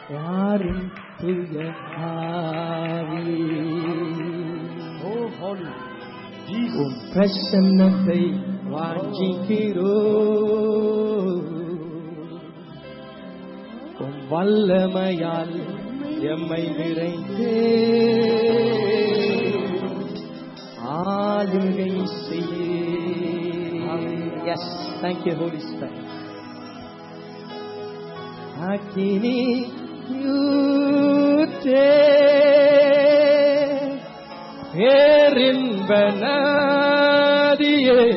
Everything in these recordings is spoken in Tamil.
யாரின் தூய ஆவி Oh, holy. உன் பிரசன்னத்தை வாஞ்சிக்கிறோ உன் வல்லமையால் எம்மை நிறைந்தே ஆளுகை செய்ய எஸ் தேங்க்யூ ஹோலி ஸ்பிரிட் அக்கினி யூத்தே பேரின்ப நதியே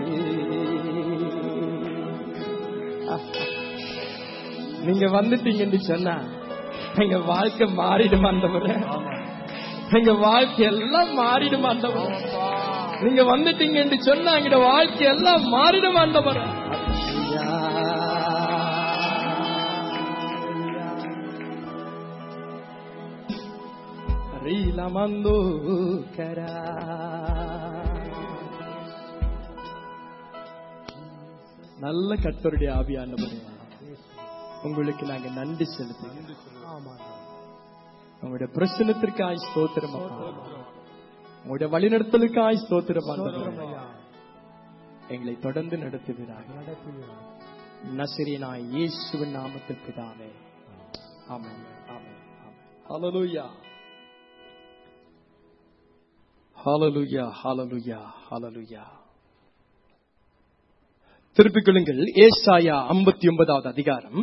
நீங்க வந்துட்டீங்கன்னு சொன்னா எங்க வாழ்க்கை மாறிடும் ஆண்டவரே எங்க வாழ்க்கை எல்லாம் மாறிடும் ஆண்டவரே நீங்க வந்துட்டீங்கன்னு சொன்னா எங்க வாழ்க்கை எல்லாம் மாறிடும் ஆண்டவரே ரீலமந்து கரா நல்ல கர்த்தருடைய ஆவியானவரே உங்களுக்கு நாங்க நன்றி செலுத்துகிறோம் உங்களுடைய பிரசனத்திற்காய் ஸ்தோத்திரம் அப்பா. உங்களுடைய வழிநடத்தலுக்காய் ஸ்தோத்திரம் ஆண்டவரே. எங்களை தொடர்ந்து நடத்துவீராக நசிரியனாய் இயேசுவின் நாமத்தில் பிதாவே ஆமென் ஆமென் ஆமென் ஹalleluya ஹalleluya ஹalleluya ஹalleluya திருப்பிக் கொள்ளுங்கள் ஏசாயா ஐம்பத்தி ஒன்பதாவது அதிகாரம்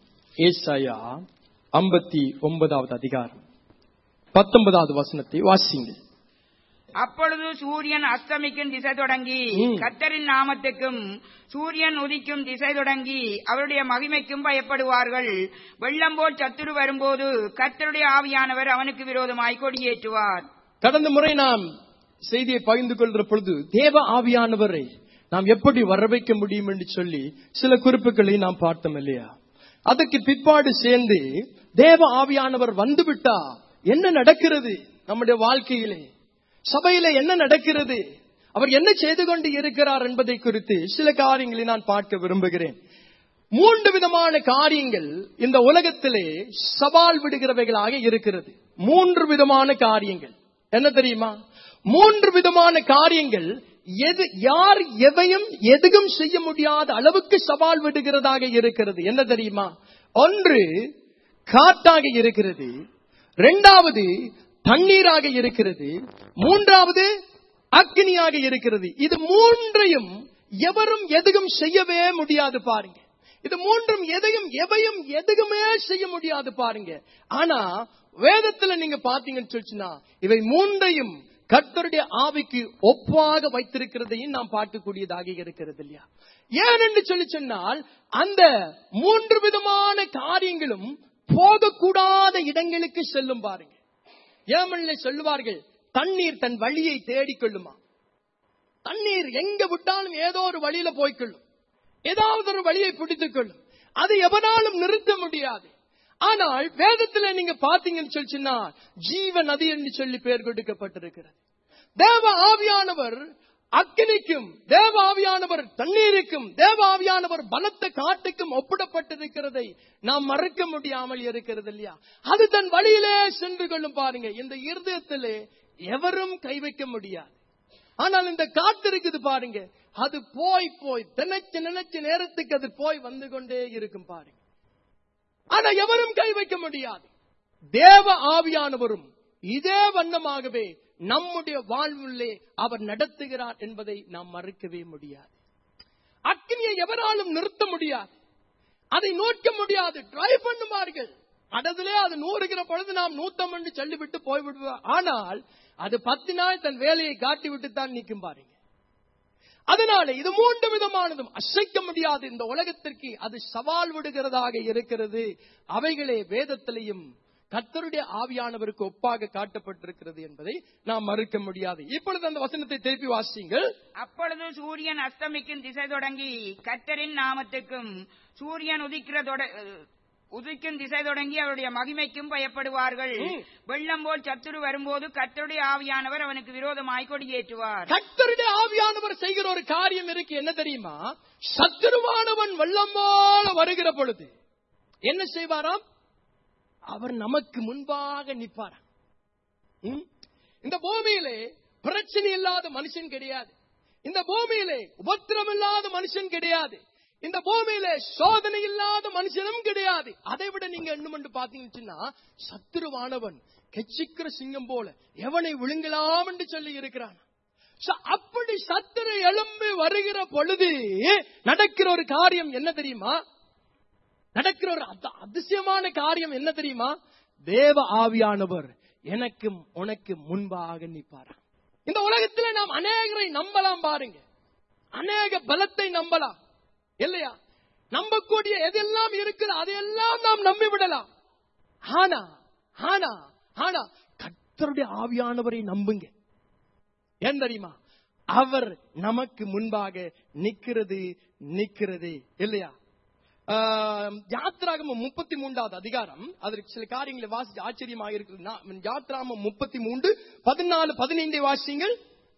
ஏசாயா ஐம்பத்தி ஒன்பதாவது அதிகாரம் பத்தொன்பதாவது வசனத்தை வாசிங்கள் அப்பொழுது சூரியன் அஸ்தமிக்கும் திசை தொடங்கி ம். கர்த்தரின் நாமத்துக்கும் சூரியன் உதிக்கும் திசை தொடங்கி அவருடைய மகிமைக்கும் பயப்படுவார்கள் வெள்ளம் போல் சத்துரு வரும்போது கர்த்தருடைய ஆவியானவர் அவனுக்கு விரோதமாய் கொடியேற்றுவார் கடந்த முறை நாம் செய்தியை பகிர்ந்து கொள்கிற பொழுது தேவ ஆவியானவரை நாம் எப்படி வர வைக்க முடியும் என்று சொல்லி சில குறிப்புகளை நாம் பார்த்தோம் இல்லையா அதற்கு பிற்பாடு சேர்ந்து தேவ ஆவியானவர் வந்துவிட்டா என்ன நடக்கிறது நம்முடைய வாழ்க்கையிலே சபையில என்ன நடக்கிறது அவர் என்ன செய்து கொண்டு இருக்கிறார் என்பதை குறித்து சில காரியங்களை நான் பார்க்க விரும்புகிறேன் மூன்று விதமான காரியங்கள் இந்த உலகத்திலே சவால் விடுகிறவைகளாக இருக்கிறது மூன்று விதமான காரியங்கள் என்ன தெரியுமா மூன்று விதமான காரியங்கள் எது யார் எவையும் எதுவும் செய்ய முடியாத அளவுக்கு சவால் விடுகிறதாக இருக்கிறது என்ன தெரியுமா ஒன்று காட்டாக இருக்கிறது இரண்டாவது தண்ணீராக இருக்கிறது மூன்றாவது அக்னியாக இருக்கிறது இது மூன்றையும் எவரும் எதுவும் செய்யவே முடியாது பாருங்க இது மூன்றும் எதையும் எவையும் எதுவுமே செய்ய முடியாது பாருங்க ஆனா வேதத்துல நீங்க பாத்தீங்கன்னு சொல்லிச்சுன்னா இவை மூன்றையும் கர்த்தருடைய ஆவிக்கு ஒப்பாக வைத்திருக்கிறதையும் நாம் பார்க்கக்கூடியதாக இருக்கிறது இல்லையா ஏன் என்று சொல்லி சொன்னால் அந்த மூன்று விதமான காரியங்களும் போகக்கூடாத இடங்களுக்கு செல்லும் பாருங்க ஏமன்ல சொல்லுவார்கள் தண்ணீர் தன் வழியை தேடிக் கொள்ளுமா தண்ணீர் எங்க விட்டாலும் ஏதோ ஒரு வழியில போய்க்கொள்ளும் ஏதாவது ஒரு வழியை பிடித்துக் கொள்ளும் அதை எவனாலும் நிறுத்த முடியாது ஆனால் வேதத்துல நீங்க பாத்தீங்கன்னு சொல்லிச்சுன்னா ஜீவ நதி என்று சொல்லி பெயர் கொடுக்கப்பட்டிருக்கிறது தேவ ஆவியானவர் அக்கினிக்கும் தேவ ஆவியானவர் தண்ணீருக்கும் தேவ ஆவியானவர் பலத்த காட்டுக்கும் ஒப்பிடப்பட்டிருக்கிறதை நாம் மறக்க முடியாமல் இருக்கிறது இல்லையா அது தன் வழியிலே சென்று கொள்ளும் பாருங்க இந்த இருதயத்திலே எவரும் கை வைக்க முடியாது ஆனால் இந்த காத்து இருக்குது பாருங்க அது போய் போய் நினைச்ச நினைச்ச நேரத்துக்கு அது போய் வந்து கொண்டே இருக்கும் பாருங்க ஆனா எவரும் கை வைக்க முடியாது தேவ ஆவியானவரும் இதே வண்ணமாகவே நம்முடைய வாழ்விலே அவர் நடத்துகிறார் என்பதை நாம் மறுக்கவே முடியாது அக்னியை எவராலும் நிறுத்த முடியாது அதை நோக்க முடியாது ட்ரை பண்ணுவார்கள் அததிலே அது நூறுகிற பொழுது நாம் நூத்தம் என்று சொல்லிவிட்டு போய்விடுவார் ஆனால் அது பத்து நாள் தன் வேலையை காட்டிவிட்டு தான் நிற்கும் பாருங்க அதனால இது மூன்று விதமானதும் அசைக்க முடியாது இந்த உலகத்திற்கு அது சவால் விடுகிறதாக இருக்கிறது அவைகளே வேதத்திலையும் கர்த்தருடைய ஆவியானவருக்கு ஒப்பாக காட்டப்பட்டிருக்கிறது என்பதை நாம் மறுக்க முடியாது இப்பொழுது அந்த வசனத்தை திருப்பி வாசிங்கள் அப்பொழுது சூரியன் அஸ்தமிக்கும் திசை தொடங்கி கர்த்தரின் நாமத்துக்கும் சூரியன் உதிக்கிற தொட- உதிக்கும் திசை தொடங்கி அவருடைய மகிமைக்கும் பயப்படுவார்கள் ம். வெள்ளம் போல் சத்துரு வரும்போது கர்த்தருடைய ஆவியானவர் அவனுக்கு விரோதமாய் கொடியேற்றுவார் கர்த்தருடைய ஆவியானவர் செய்கிற ஒரு காரியம் இருக்கு என்ன தெரியுமா சத்துருவானவன் வெள்ளம் போல வருகிற பொழுது என்ன செய்வாராம் அவர் நமக்கு முன்பாக நிற்பார் ம்? இந்த பூமியிலே பிரச்சனை இல்லாத மனுஷன் கிடையாது இந்த பூமியிலே உபத்திரம் இல்லாத மனுஷன் கிடையாது இந்த பூமியிலே சோதனை இல்லாத மனுஷனும் கிடையாது அதை விட நீங்க என்ன பாத்தீங்கன்னா சத்துருவானவன் கெச்சிக்கிற சிங்கம் போல எவனை விழுங்கலாம் என்று சொல்லி இருக்கிறான் So, அப்படி சத்துரு எழும்பி வருகிற பொழுது நடக்கிற ஒரு காரியம் என்ன தெரியுமா நடக்கிற ஒரு அத- அதிசயமான காரியம் என்ன தெரியுமா தேவ ஆவியானவர் எனக்கும் உனக்கு முன்பாக நிற்பாரா இந்த உலகத்துல நாம் அநேகரை நம்பலாம் பாருங்க அநேக பலத்தை நம்பலாம் இல்லையா நம்பக்கூடிய எதெல்லாம் இருக்குது அதையெல்லாம் நாம் நம்பி விடலாம் ஆனா ஆனா ஆனா கர்த்தருடைய ஆவியானவரை நம்புங்க ஏன் தெரியுமா அவர் நமக்கு முன்பாக நிக்கிறது நிக்கிறது இல்லையா ஆஹ், யாத்ராகமம் முப்பத்தி மூன்றாவது அதிகாரம் அதற்கு சில காரியங்களை வாசிச்சு ஆச்சரியமாக இருக்குது யாத்ராமம் முப்பத்தி மூன்று பதினாலு பதினைந்தை வாசிங்கள்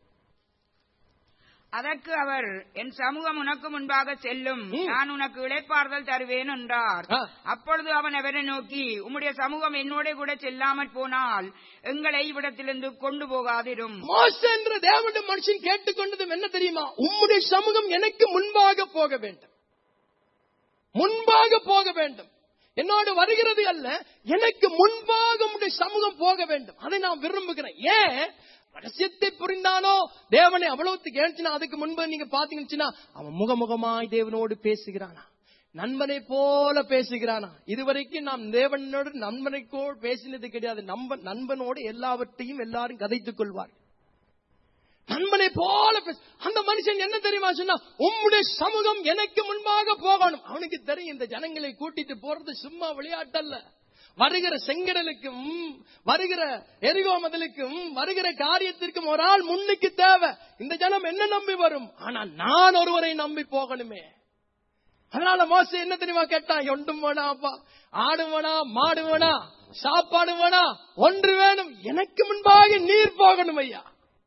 அதற்கு அவர் என் சமூகம் உனக்கு முன்பாக செல்லும் ம். நான் உனக்கு இளைப்பாறுதல் தருவேன் என்றார் ஆ. அப்பொழுது அவன் அவரை நோக்கி உம்முடைய சமூகம் என்னோட கூட செல்லாமற் போனால் எங்களை இவ்விடத்திலிருந்து கொண்டு போகாதிரும் மோச என்ற தேவனுடைய மனுஷன் கேட்டுக்கொண்டதும் என்ன தெரியுமா உம்முடைய சமூகம் எனக்கு முன்பாக போக வேண்டும் முன்பாக போக வேண்டும் என்னோடு வருகிறது அல்ல எனக்கு முன்பாக உம்முடைய சமூகம் போக வேண்டும் அதை நான் விரும்புகிறேன் ஏன் ரகசியத்தை புரிந்தானோ தேவனை அவ்வளவுக்கு கேட்டுச்சுன்னா அதுக்கு முன்பு நீங்க பாத்தீங்கன்னா அவன் முகமுகமாய் தேவனோடு பேசுகிறானா நண்பனை போல பேசுகிறானா இதுவரைக்கும் நாம் தேவனோடு நண்பனைக்கோடு பேசினது கிடையாது நம்ப நண்பனோடு எல்லாவற்றையும் எல்லாரும் கதைத்துக் கொள்வார் நண்பனை போல பேச அந்த மனுஷன் என்ன தெரியுமா சொன்னா உம்முடைய சமூகம் எனக்கு முன்பாக போகணும் அவனுக்கு தெரியும் இந்த ஜனங்களை கூட்டிட்டு போறது சும்மா விளையாட்டல்ல வருகிற செங்கடலுக்கும் வருகிற எரிகோ மதலுக்கும் வருகிற காரியத்திற்கும் ஒரு ஆள் முன்னுக்கு தேவை இந்த ஜனம் என்ன நம்பி வரும் ஆனா நான் ஒருவரை நம்பி போகணுமே அதனால மோச என்ன தெரியுமா கேட்டான் ஒன்றும் வேணாப்பா ஆடு வேணா மாடு வேணா சாப்பாடு வேணா ஒன்று வேணும் எனக்கு முன்பாக நீர் போகணும் ஐயா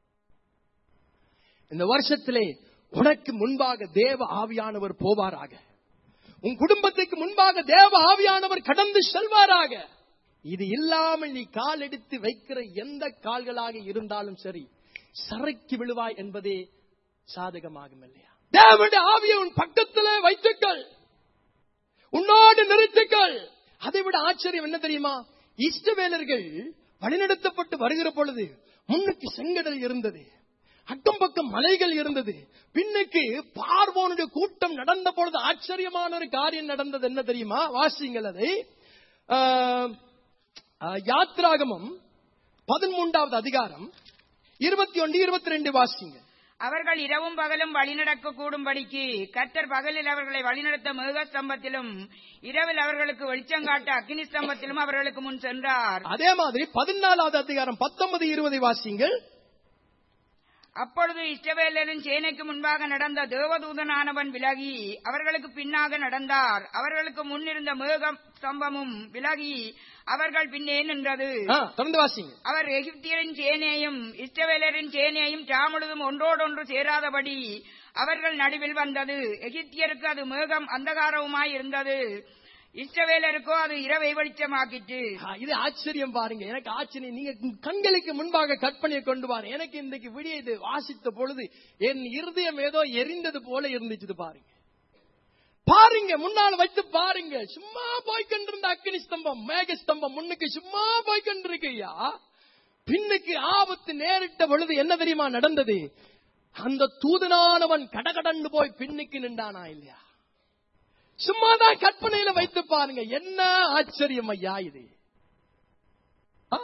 இந்த வருஷத்திலே உனக்கு முன்பாக தேவ ஆவியானவர் போவாராக உன் குடும்பத்துக்கு முன்பாக தேவ ஆவியானவர் கடந்து செல்வாராக இது இல்லாமல் நீ கால் எடுத்து வைக்கிற எந்த கால்களாக இருந்தாலும் சரி சரைக்கு விழுவாய் என்பதே சாதகமாகும் இல்லையா தேவனுடைய ஆவியை உன் பக்கத்திலே வைத்துக்கள் உன்னோடு நிறுத்துக்கள் அதை விட ஆச்சரியம் என்ன தெரியுமா இஷ்டவேலர்கள் வழிநடத்தப்பட்டு வருகிற பொழுது முன்னுக்கு செங்கடல் இருந்தது அக்கம் பக்கம் மலைகள் இருந்தது பின்னுக்கு பார்வோனுடைய கூட்டம் நடந்த பொழுது ஆச்சரியமான ஒரு காரியம் நடந்தது என்ன தெரியுமா வாசிங்கள் அதை ஆஹ், ஆஹ், யாத்ராகமம் பதிமூன்றாவது அதிகாரம் இருபத்தி ஒன்று இருபத்தி ரெண்டு வாசிங்க அவர்கள் இரவும் பகலும் வழிநடக்க கூடும்படிக்கு கர்த்தர் பகலில் அவர்களை வழிநடத்த மேக ஸ்தம்பத்திலும் இரவில் அவர்களுக்கு வெளிச்சம் காட்ட அக்கினி ஸ்தம்பத்திலும் அவர்களுக்கு முன் சென்றார் அதே மாதிரி பதினாலாவது அதிகாரம் பத்தொன்பது இருபதை வாசிங்கள் அப்பொழுது இஸ்ரவேலரின் சேனைக்கு முன்பாக நடந்த தேவதூதனானவன் விலகி அவர்களுக்கு பின்னாக நடந்தார் அவர்களுக்கு முன்னிருந்த மேகம் ஸ்தம்பமும் விலகி அவர்கள் பின்னே நின்றது ஆ, தொடர்ந்து வாசிங்க அவர் எகிப்தியரின் சேனையையும் இஸ்ரவேலரின் சேனையையும் தாமுழுதும் ஒன்றோடொன்று சேராதபடி அவர்கள் நடுவில் வந்தது எகிப்தியருக்கு அது மேகம் அந்தகாரவுமாய் இருந்தது இஸ்ரவேலருக்கோ அது இரவை வெளிச்சமாக்கிற்று ஆ, இது ஆச்சரியம் பாருங்க எனக்கு ஆச்சரியம் நீங்க கண்களுக்கு முன்பாக கற்பனையை கொண்டு பாருங்க எனக்கு இன்றைக்கு விடிய இது வாசித்த பொழுது என் இருதயம் ஏதோ எரிந்தது போல இருந்துச்சு பாருங்க பாருங்க முன்னால் வைத்து பாருங்க சும்மா போய் கொண்டிருந்த அக்கினி ஸ்தம்பம் மேக ஸ்தம்பம் முன்னுக்கு சும்மா போய் கொண்டிருக்கையா பின்னுக்கு ஆபத்து நேரிட்ட பொழுது என்ன தெரியுமா நடந்தது அந்த தூதனானவன் கடகடன்னு போய் பின்னுக்கு நின்றானா இல்லையா சும்மாதான் கற்பனையில வைத்து பாருங்க என்ன ஆச்சரியம் ஐயா இது ஆ?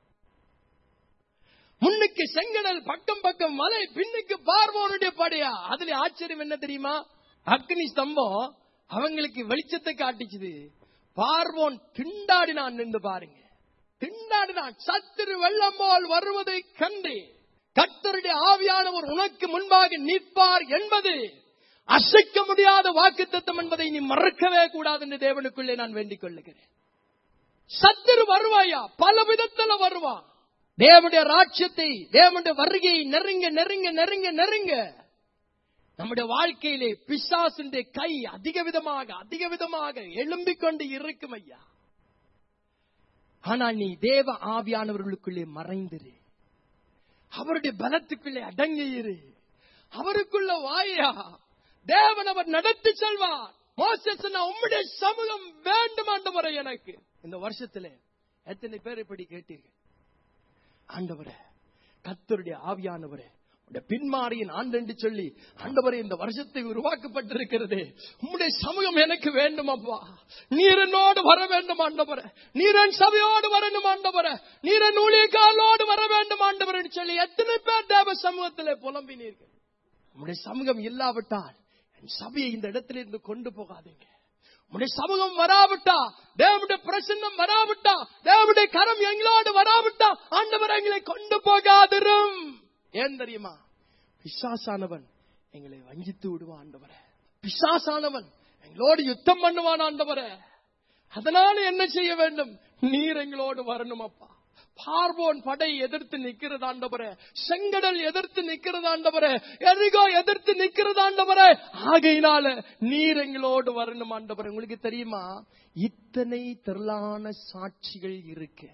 முன்னுக்கு செங்கடல் பக்கம் பக்கம் மலை பின்னுக்கு பார்வோனுடைய படையா அதுல ஆச்சரியம் என்ன தெரியுமா அக்னி ஸ்தம்பம் அவங்களுக்கு வெளிச்சத்தை காட்டிச்சுது பார்வோன் திண்டாடினான் நின்று பாருங்க திண்டாடினான் சத்துரு வெள்ளம் போல் வருவதை கண்டு கர்த்தருடைய ஆவியானவர் உனக்கு முன்பாக நிற்பார் என்பது அசைக்க முடியாத வாக்குத்தத்தம் என்பதை நீ மறக்கவே கூடாது என்று தேவனுக்குள்ளே நான் வேண்டிக் கொள்ளுகிறேன் சத்துரு வருவாயா பல விதத்துல வருவான் தேவனுடைய ராட்சியத்தை தேவனுடைய வருகையை நெருங்க நெருங்க நெருங்க நெருங்க நம்முடைய வாழ்க்கையிலே பிசாசுடைய கை அதிக விதமாக அதிக விதமாக எழும்பிக் கொண்டு இருக்கும் ஐயா ஆனா நீ தேவ ஆவியானவர்களுக்குள்ளே மறைந்திரு அவருடைய பலத்துக்குள்ளே அடங்கியிரு அவருக்குள்ள வாயா தேவன் அவர் நடத்தி செல்வார் மோசஸ் உம்முடைய சமூகம் வேண்டும் ஆண்டவரே எனக்கு இந்த வருஷத்துல எத்தனை பேர் இப்படி கேட்டீர்கள் ஆண்டவரே கத்தருடைய ஆவியானவரே உடைய பின்மாரியின் ஆண்டு என்று சொல்லி ஆண்டவரே இந்த வருஷத்தை உருவாக்கப்பட்டிருக்கிறது உம்முடைய சமூகம் எனக்கு வேண்டும் அப்பா நீர் என்னோடு வர வேண்டும் ஆண்டவரே நீரன் சபையோடு வரணும் ஆண்டவரே நீரன் ஊழியக்காலோடு வர வேண்டும் ஆண்டவர் என்று சொல்லி எத்தனை பேர் தேவ சமூகத்திலே புலம்பினீர்கள் உம்முடைய சமூகம் இல்லாவிட்டால் என் சபையை இந்த இடத்திலிருந்து கொண்டு போகாதீங்க உம்முடைய சமூகம் வராவிட்டா தேவனுடைய பிரசன்னம் வராவிட்டா தேவனுடைய கரம் எங்களோடு வராவிட்டா ஆண்டவர் எங்களை கொண்டு போகாதிரும் ஏன் தெரியுமா பிசாசானவன் எங்களை வஞ்சித்து விடுவான் ஆண்டவரே பிசாசானவன் எங்களோடு யுத்தம் பண்ணுவான் ஆண்டவரே அதனால என்ன செய்ய வேண்டும் நீர் எங்களோடு வரணும் அப்பா பார்வோன் படை எதிர்த்து நிக்கிறது ஆண்டவரே செங்கடல் எதிர்த்து நிக்கிறது ஆண்டவரே எரிகோ எதிர்த்து நிக்கிறது ஆண்டவரே ஆகையினால நீர் எங்களோடு வரணும் ஆண்டவரே உங்களுக்கு தெரியுமா இத்தனை திரளான சாட்சிகள் இருக்கு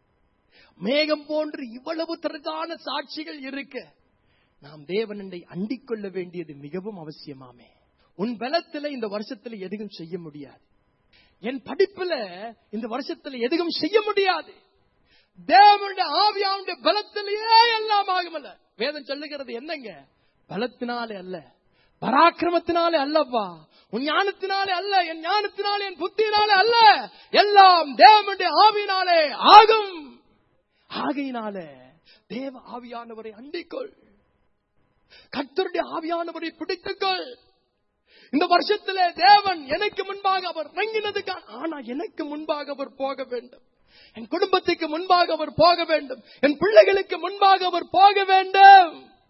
மேகம் போன்று இவ்வளவு திரளான சாட்சிகள் இருக்கு நாம் தேவனண்டை அண்டிக் கொள்ள வேண்டியது மிகவும் அவசியமாமே உன் பலத்துல இந்த வருஷத்துல எதுவும் செய்ய முடியாது என் படிப்புல இந்த வருஷத்துல எதுவும் செய்ய முடியாது தேவனுடைய ஆவியாவுடைய பலத்திலேயே எல்லாம் ஆகுமல்ல வேதம் சொல்லுகிறது என்னங்க பலத்தினாலே அல்ல பராக்கிரமத்தினாலே அல்லப்பா உன் ஞானத்தினாலே அல்ல என் ஞானத்தினாலே என் புத்தியினாலே அல்ல எல்லாம் தேவனுடைய ஆவியினாலே ஆகும் ஆகையினால தேவ ஆவியானவரை அண்டிக்கொள் கர்த்தருடைய ஆவியானவரை பிடித்துக்கொள் இந்த வருஷத்திலே தேவன் எனக்கு முன்பாக அவர் இறங்கினதுக்கு ஆனா எனக்கு முன்பாக அவர் போக வேண்டும் என் குடும்பத்துக்கு முன்பாக அவர் போக வேண்டும் என் பிள்ளைகளுக்கு முன்பாக அவர் போக வேண்டும்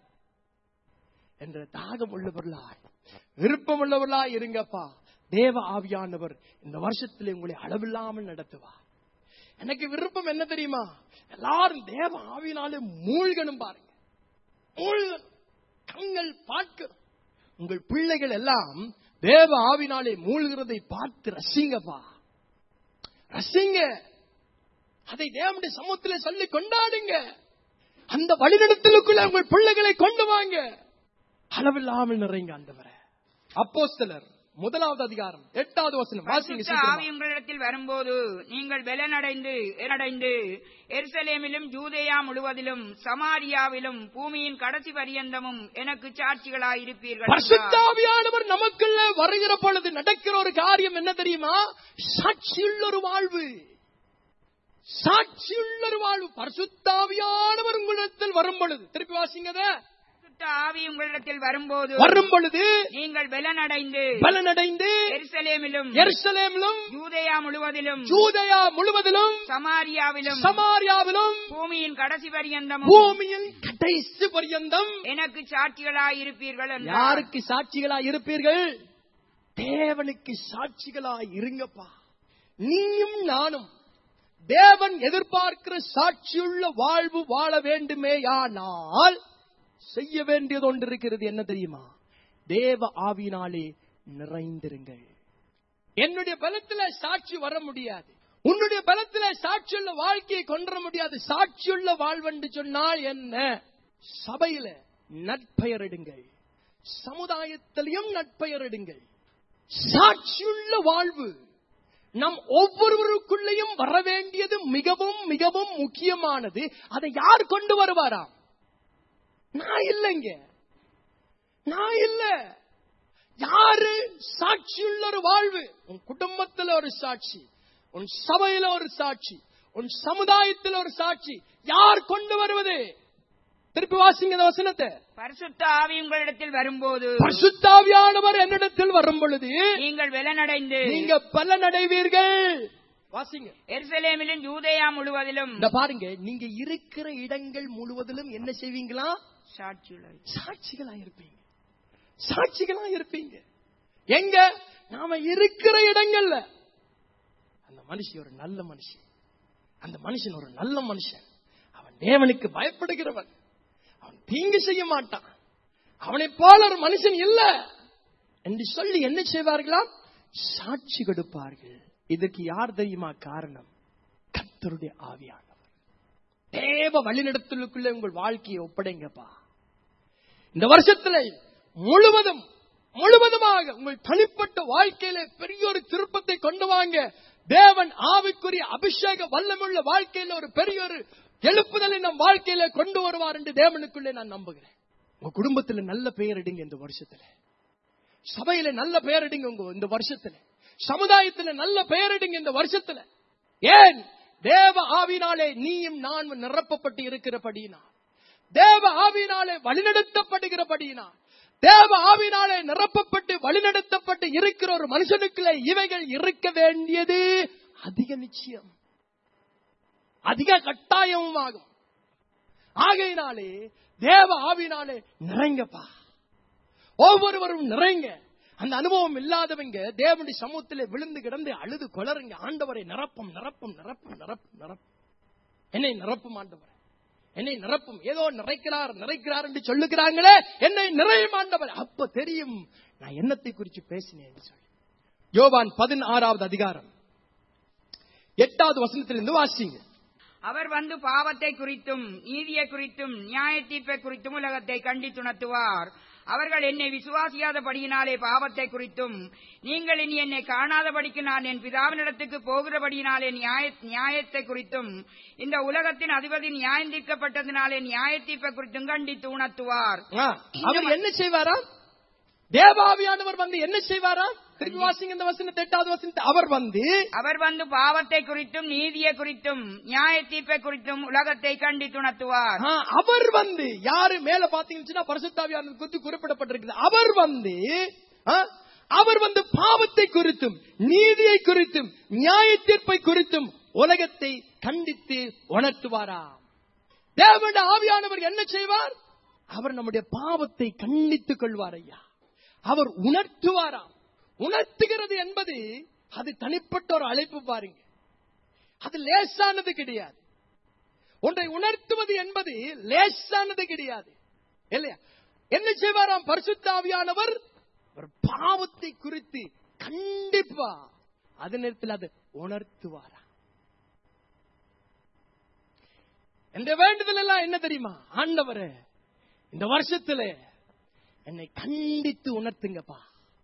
என்ற தாகம் உள்ளவர்களாய் விருப்பம் உள்ளவர்களாய் இருங்கப்பா தேவ ஆவியானவர் இந்த வருஷத்திலே உங்களை அளவில்லாமல் நடத்துவார் எனக்கு விருப்பம் என்ன தெரியுமா எல்லாரும் தேவ ஆவியினாலே மூழ்கணும் பாருங்க மூழ்கணும் கண்கள் பார்க்கணும் உங்கள் பிள்ளைகள் எல்லாம் தேவ ஆவினாலே மூழ்கிறதை பார்த்து ரசிங்கப்பா ரசிங்க அதை தேவனுடைய சமூகத்திலே சொல்லி கொண்டாடுங்க அந்த வழிநடத்தலுக்குள்ள உங்கள் பிள்ளைகளை கொண்டு வாங்க அளவில்லாமல் நிறைங்க ஆண்டவரே அப்போஸ்தலர் முதலாவது அதிகாரம் எட்டாவது வசனம் வாசிங்க பரிசுத்த சீக்கிரமா. ஆவி உங்களிடத்தில் வரும்போது நீங்கள் பலனடைந்து அடைந்து எருசலேமிலும் ஜூதேயா முழுவதிலும் சமாரியாவிலும் பூமியின் கடைசி பரியந்தமும் எனக்கு சாட்சிகளாயிருப்பீர்கள் என்றார். பரிசுத்தாவியானவர் நமக்குள்ள வருகிற பொழுது நடக்கிற ஒரு காரியம் என்ன தெரியுமா சாட்சியுள்ள ஒரு வாழ்வு சாட்சியுள்ள ஒரு வாழ்வு பரிசுத்தாவியானவர் உங்களிடத்தில் வரும் பொழுது திருப்பி வாசிங்க அதை. பரிசுத்த ஆவி உங்களிடத்தில் வரும்போது வரும் பொழுது நீங்கள் பலனடைந்து பலனடைந்து எருசலேமிலும் எருசலேமிலும் ஜூதேயா முழுவதிலும் ஜூதயா முழுவதிலும் சமாரியாவிலும் சமாரியாவிலும் பூமியின் கடைசி பரியந்தமும் பூமியில் கடைசி பரியந்தம் எனக்கு சாட்சிகளாயிருப்பீர்கள் என்றார். யாருக்கு சாட்சிகளா இருப்பீர்கள் தேவனுக்கு சாட்சிகளா இருங்கப்பா நீயும் நானும் தேவன் எதிர்பார்க்கிற சாட்சியுள்ள வாழ்வு வாழ வேண்டுமேயானால் செய்ய வேண்டியது ஒன்று இருக்கிறது என்ன தெரியுமா தேவ ஆவினாலே நிறைந்திருங்கள் என்னுடைய பலத்துல சாட்சி வர முடியாது உன்னுடைய பலத்துல சாட்சியுள்ள வாழ்க்கையை கொண்டு வர முடியாது சாட்சியுள்ள வாழ்வென்று சொன்னால் என்ன சபையில நற்பெயரிடுங்கள் சமுதாயத்திலையும் நற்பெயரிடுங்கள் சாட்சியுள்ள வாழ்வு நம் ஒவ்வொருவருக்குள்ளேயும் வர வேண்டியது மிகவும் மிகவும் முக்கியமானது அதை யார் கொண்டு வருவாராம் நான் இல்லைங்க நான் இல்ல யாரு சாட்சியுள்ள ஒரு வாழ்வு உன் குடும்பத்துல ஒரு சாட்சி உன் சபையில ஒரு சாட்சி உன் சமுதாயத்தில் ஒரு சாட்சி யார் கொண்டு வருவது திருப்பி வாசிங்க இந்த வசனத்தை பரிசுத்த ஆவி உங்களிடத்தில் வரும்போது பரிசுத்தாவியானவர் என்னிடத்தில் வரும் பொழுது நீங்கள் பலனடைந்து நீங்க பலனடைவீர்கள் வாசிங்க எருசலேமிலும் ஜூதேயா முழுவதிலும் இந்த பாருங்க நீங்க இருக்கிற இடங்கள் முழுவதிலும் என்ன செய்வீங்களா சாட்சியுள்ள சாட்சிகளா இருப்பீங்க சாட்சிகளா இருப்பீங்க எங்க நாம இருக்கிற இடங்கள்ல அந்த மனுஷன் ஒரு நல்ல மனுஷன் அந்த மனுஷன் ஒரு நல்ல மனுஷன் அவன் தேவனுக்கு பயப்படுகிறவன் அவன் தீங்கு செய்ய மாட்டான் அவனை போல ஒரு மனுஷன் இல்ல என்று சொல்லி என்ன செய்வார்களாம் சாட்சி கொடுப்பார்கள் இதுக்கு யார் தெரியுமா காரணம் கர்த்தர் கர்த்தருடைய ஆவியானவர் தேவ வழிநடத்தலுக்குள்ள உங்கள் வாழ்க்கையை ஒப்படைங்கப்பா இந்த வருஷத்துல முழுவதும் முழுவதுமாக உங்கள் தனிப்பட்ட வாழ்க்கையில பெரிய ஒரு திருப்பத்தை கொண்டு வாங்க தேவன் ஆவிக்குரிய அபிஷேக வல்லமுள்ள வாழ்க்கையில ஒரு பெரிய ஒரு எழுப்புதலை நம் வாழ்க்கையில கொண்டு வருவார் என்று தேவனுக்குள்ளே நான் நம்புகிறேன் உங்க குடும்பத்துல நல்ல பெயர் எடுங்க இந்த வருஷத்துல சபையில நல்ல பெயர் எடுங்க உங்க இந்த வருஷத்துல சமுதாயத்துல நல்ல பெயர் எடுங்க இந்த வருஷத்துல ஏன் தேவ ஆவினாலே நீயும் நானும் நிரப்பப்பட்டு இருக்கிறபடினா தேவ ஆவினாலே வழிநடத்தப்படுகிறபடினா தேவ ஆவினாலே நிரப்பப்பட்டு வழிநடத்தப்பட்டு இருக்கிற ஒரு மனுஷனுக்குள்ள இவைகள் இருக்க வேண்டியது அதிக நிச்சயம் அதிக கட்டாயமும் ஆகும் ஆகையினாலே தேவ ஆவினாலே நிறைங்கப்பா ஒவ்வொருவரும் நிறைங்க அந்த அனுபவம் இல்லாதவங்க தேவனுடைய சமூகத்திலே விழுந்து கிடந்து அழுது கொளருங்க ஆண்டவரை நிரப்பும் நிரப்பும் நிரப்பும் நிரப்பும் நிரப்பும் என்னை நிரப்பும் ஆண்டவர் என்னை நிரப்பும் ஏதோ நிறைக்கிறார் நிறைக்கிறார் என்று சொல்லுகிறாங்களே என்னை நிறையும் ஆண்டவர் அப்ப தெரியும் நான் என்னத்தை குறித்து பேசினேன் என்று சொல்லி யோவான் பதினாறாவது அதிகாரம் எட்டாவது வசனத்திலிருந்து வாசிங்க அவர் வந்து பாவத்தை குறித்தும் நீதியை குறித்தும் நியாய தீர்ப்பை குறித்தும் உலகத்தை கண்டித்துணர்த்துவார் அவர்கள் என்னை விசுவாசியாதபடியினாலே பாவத்தை குறித்தும் நீங்கள் இனி என்னை காணாதபடிக்கு நான் என் பிதாவினிடத்துக்கு போகிறபடியினாலே நியாய நியாயத்தை குறித்தும் இந்த உலகத்தின் அதிபதி நியாயம் தீர்க்கப்பட்டதினாலே நியாய தீர்ப்பை குறித்தும் கண்டித்து உணர்த்துவார் ஆ, அவர் என்ன செய்வாரா தேவாவியானவர் வந்து என்ன செய்வாரா திருப்பி வாசிங்க இந்த வசனத்தை எட்டாவது வசனத்தை அவர் வந்து அவர் வந்து பாவத்தை குறித்தும் நீதியை குறித்தும் நியாய தீர்ப்பை குறித்தும் உலகத்தை கண்டித்துணர்த்துவார் ஆ, அவர் வந்து யாரு மேல பாத்தீங்கன்னா பரிசுத்தாவியானவர் குறித்து குறிப்பிடப்பட்டிருக்குது அவர் வந்து ஆ, அவர் வந்து பாவத்தை குறித்தும் நீதியை குறித்தும் நியாய தீர்ப்பை குறித்தும் உலகத்தை கண்டித்து உணர்த்துவாரா தேவனுடைய ஆவியானவர் என்ன செய்வார் அவர் நம்முடைய பாவத்தை கண்டித்துக் கொள்வார் ஐயா அவர் உணர்த்துவாராம் உணர்த்துகிறது என்பது அது தனிப்பட்ட ஒரு அழைப்பு பாருங்க அது லேசானது கிடையாது ஒன்றை உணர்த்துவது என்பது லேசானது கிடையாது இல்லையா என்ன செய்வாராம் பரிசுத்தாவியானவர் ஒரு பாவத்தை குறித்து கண்டிப்பா அதே நேரத்தில் அது உணர்த்துவாரா என்ற வேண்டுதல் எல்லாம் என்ன தெரியுமா ஆண்டவரே இந்த வருஷத்துல என்னை கண்டித்து உணர்த்துங்கப்பா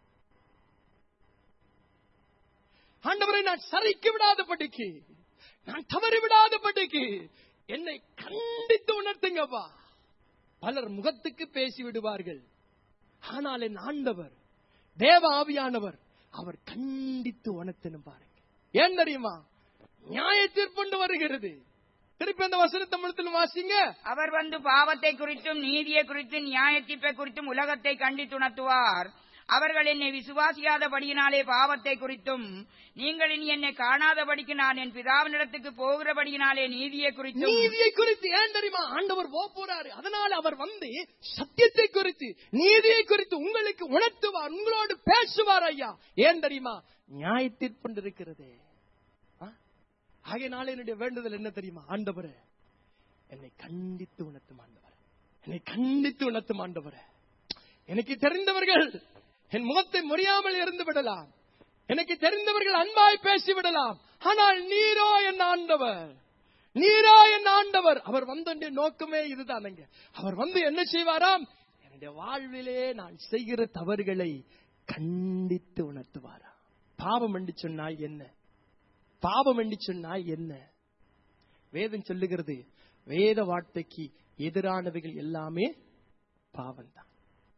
ஆண்டவரை நான் சரிக்கு விடாதபடிக்கு நான் தவறி விடாதபடிக்கு என்னை கண்டித்து உணர்த்துங்கப்பா பலர் முகத்துக்கு பேசி விடுவார்கள் ஆனால் என் ஆண்டவர் தேவ ஆவியானவர் அவர் கண்டித்து உணர்த்தணும் பாருங்க ஏன் தெரியுமா நியாய தீர்ப்புண்டு வருகிறது திருப்பி அந்த வசனத்தை முழுத்திலும் வாசிங்க அவர் வந்து பாவத்தை குறித்தும் நீதியை குறித்தும் நியாய தீர்ப்பை குறித்தும் உலகத்தை கண்டித்துணர்த்துவார் அவர்கள் என்னை விசுவாசியாதபடியினாலே பாவத்தை குறித்தும் நீங்கள் இனி என்னை காணாதபடிக்கு நான் என் பிதாவினிடத்துக்கு போகிறபடியினாலே நீதியை குறித்தும் நீதியை குறித்து ஏன் தெரியுமா ஆண்டவர் போ போறாரு அதனால அவர் வந்து சத்தியத்தை குறித்து நீதியை குறித்து உங்களுக்கு உணர்த்துவார் உங்களோடு பேசுவார் ஐயா ஏன் தெரியுமா நியாய தீர்ப்பு இருக்கிறது ஆகையினால என்னுடைய வேண்டுதல் என்ன தெரியுமா ஆண்டவரே என்னை கண்டித்து உணர்த்தும் ஆண்டவர் என்னை கண்டித்து உணர்த்தும் ஆண்டவரே எனக்கு தெரிந்தவர்கள் என் முகத்தை முறியாமல் இருந்து விடலாம் எனக்கு தெரிந்தவர்கள் அன்பாய் பேசி விடலாம் ஆனால் நீரோ என் ஆண்டவர் நீரோ என் ஆண்டவர் அவர் வந்த நோக்கமே இதுதானுங்க அவர் வந்து என்ன செய்வாராம் என்னுடைய வாழ்விலே நான் செய்கிற தவறுகளை கண்டித்து உணர்த்துவாராம் பாவம் என்று சொன்னால் என்ன பாவம் என்று சொன்னால் என்ன வேதம் சொல்லுகிறது வேத வார்த்தைக்கு எதிரானவைகள் எல்லாமே பாவம் தான்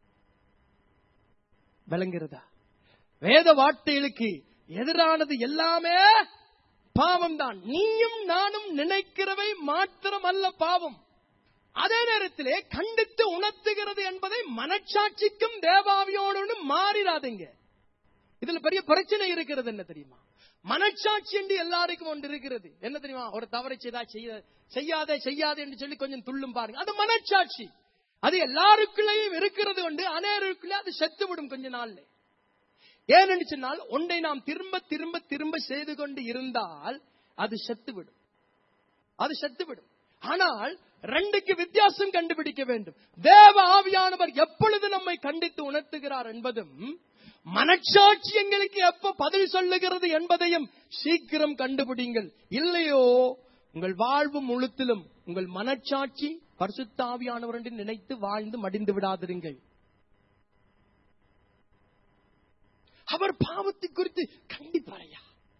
விளங்குறதா வேத வார்த்தைகளுக்கு எதிரானது எல்லாமே பாவம் தான் நீயும் நானும் நினைக்கிறவை மாத்திரம் அல்ல பாவம் அதே நேரத்திலே கண்டித்து உணர்த்துகிறது என்பதை மனச்சாட்சிக்கும் தேவாவியோடு மாறிடாதீங்க இதுல பெரிய பிரச்சனை இருக்கிறது என்ன தெரியுமா மனச்சாட்சி என்று எல்லாருக்கும் ஒன்று இருக்கிறது என்ன தெரியுமா ஒரு தவறை செய்தா செய்ய செய்யாதே செய்யாதே என்று சொல்லி கொஞ்சம் துள்ளும் பாருங்க அது மனச்சாட்சி அது எல்லாருக்குள்ளேயும் இருக்கிறது உண்டு அநேருக்குள்ளே அது செத்து விடும் கொஞ்ச நாள்ல ஏனென்று சொன்னால் ஒன்றை நாம் திரும்ப திரும்ப திரும்ப செய்து கொண்டு இருந்தால் அது செத்துவிடும் அது செத்துவிடும் ஆனால் ரெண்டுக்கு வித்தியாசம் கண்டுபிடிக்க வேண்டும் தேவ ஆவியானவர் எப்பொழுது நம்மை கண்டித்து உணர்த்துகிறார் என்பதும் மனச்சாட்சி எங்களுக்கு எப்ப பதில் சொல்லுகிறது என்பதையும் சீக்கிரம் கண்டுபிடிங்கள் இல்லையோ உங்கள் வாழ்வு முழுத்திலும் உங்கள் மனச்சாட்சி பரிசுத்தாவியானவர் என்று நினைத்து வாழ்ந்து மடிந்து விடாதிருங்கள் அவர் பாவத்தை குறித்து கண்டிப்பாரையா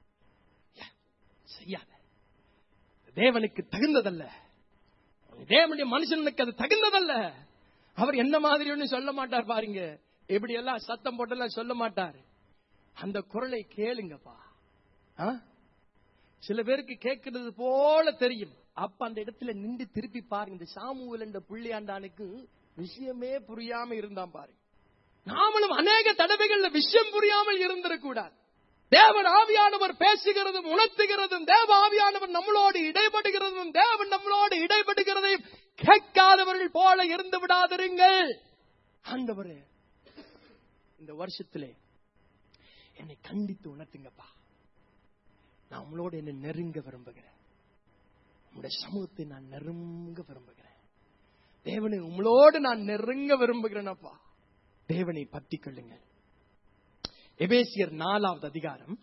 செய்யாத தேவனுக்கு தகுந்ததல்ல தேவனுடைய மனுஷனுக்கு அது தகுந்ததல்ல அவர் என்ன மாதிரி ஒண்ணு சொல்ல மாட்டார் பாருங்க எப்படி எல்லாம் சத்தம் போட்டெல்லாம் சொல்ல மாட்டார் அந்த குரலை கேளுங்கப்பா ஆ? சில பேருக்கு கேட்கிறது போல தெரியும் அப்ப அந்த இடத்துல நின்று திருப்பி பாருங்க இந்த சாமுவல் என்ற புள்ளியாண்டானுக்கு விஷயமே புரியாம இருந்தான் பாருங்க நாமளும் அநேக தடவைகள்ல விஷயம் புரியாமல் இருந்திருக்கூடாது தேவன் ஆவியானவர் பேசுகிறதும் உணர்த்துகிறதும் தேவ ஆவியானவர் நம்மளோடு இடைபடுகிறதும் தேவன் நம்மளோடு இடைபடுகிறதையும் கேட்காதவர்கள் போல இருந்து விடாதிருங்கள் ஆண்டவரே இந்த வருஷத்திலே என்னை கண்டித்து உணர்த்துங்கப்பா நான் உங்களோட என்னை நெருங்க விரும்புகிறேன் உங்களுடைய சமூகத்தை நான் நெருங்க விரும்புகிறேன் தேவனை உங்களோடு நான் நெருங்க விரும்புகிறேனப்பா தேவனை பற்றி கொள்ளுங்கள் எபேசியர் நாலாவது அதிகாரம்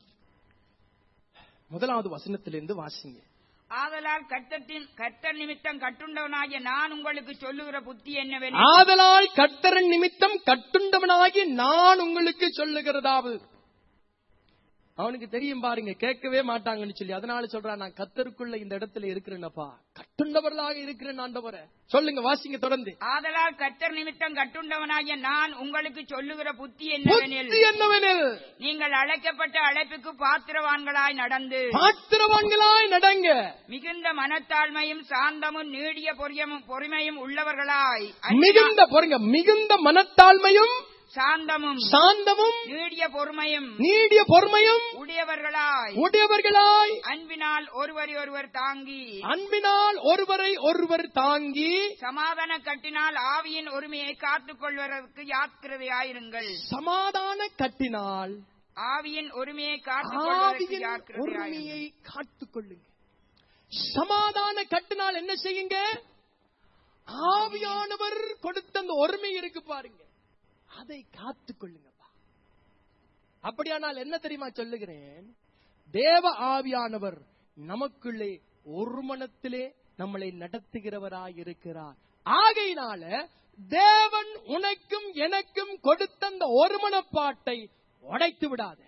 முதலாவது வசனத்திலிருந்து வாசிங்க ஆதலால் கர்த்தத்தின் கர்த்தர் நிமித்தம் கட்டுண்டவனாகிய நான் உங்களுக்கு சொல்லுகிற புத்தி என்னவெனில் ஆதலால் கர்த்தரன் நிமித்தம் கட்டுண்டவனாகி நான் உங்களுக்கு சொல்லுகிறதாவது அவனுக்கு தெரியும் பாருங்க கேட்கவே மாட்டாங்கன்னு சொல்லி அதனால சொல்றான் நான் கத்தருக்குள்ள இந்த இடத்துல இருக்கிறேனப்பா கட்டுண்டவர்களாக இருக்கிறேன் ஆண்டவரே சொல்லுங்க வாசிங்க தொடர்ந்து ஆதலால் கர்த்தர் நிமித்தம் கட்டுண்டவனாகிய நான் உங்களுக்கு சொல்லுகிற புத்தி என்னவெனில் புத்தி என்னவெனில் நீங்கள் அழைக்கப்பட்ட அழைப்புக்கு பாத்திரவான்களாய் நடந்து பாத்திரவான்களாய் நடங்க மிகுந்த மனத்தாழ்மையும் சாந்தமும் நீடிய பொறியமும் பொறுமையும் உள்ளவர்களாய் அன்பினால் மிகுந்த பாருங்க மிகுந்த மனத்தாழ்மையும் சாந்தமும் சாந்தமும் நீடிய பொறுமையும் நீடிய பொறுமையும் உடையவர்களாய் உடையவர்களாய் அன்பினால் ஒருவரை ஒருவர் தாங்கி அன்பினால் ஒருவரை ஒருவர் தாங்கி சமாதான கட்டினால் ஆவியின் ஒருமையை காத்துக் கொள்வதற்கு யாத்திரதையாயிருங்கள் சமாதான கட்டினால் ஆவியின் ஒருமையை காத்துக் கொள்வதற்கு ஆவியின் யாத்திரதையாயிருங்கள் ஒருமையை காத்துக் கொள்ளுங்க சமாதான கட்டினால் என்ன செய்யுங்க ஆவியானவர் கொடுத்த அந்த ஒருமை இருக்கு பாருங்க அதை காத்துக் கொள்ளுங்கப்பா அப்படியானால் என்ன தெரியுமா சொல்லுகிறேன் தேவ ஆவியானவர் நமக்குள்ளே ஒரு மனத்திலே நம்மளை நடத்துகிறவராய் இருக்கிறார் ஆகையினால தேவன் உனக்கும் எனக்கும் கொடுத்த அந்த ஒரு மனப்பாட்டை உடைத்து விடாத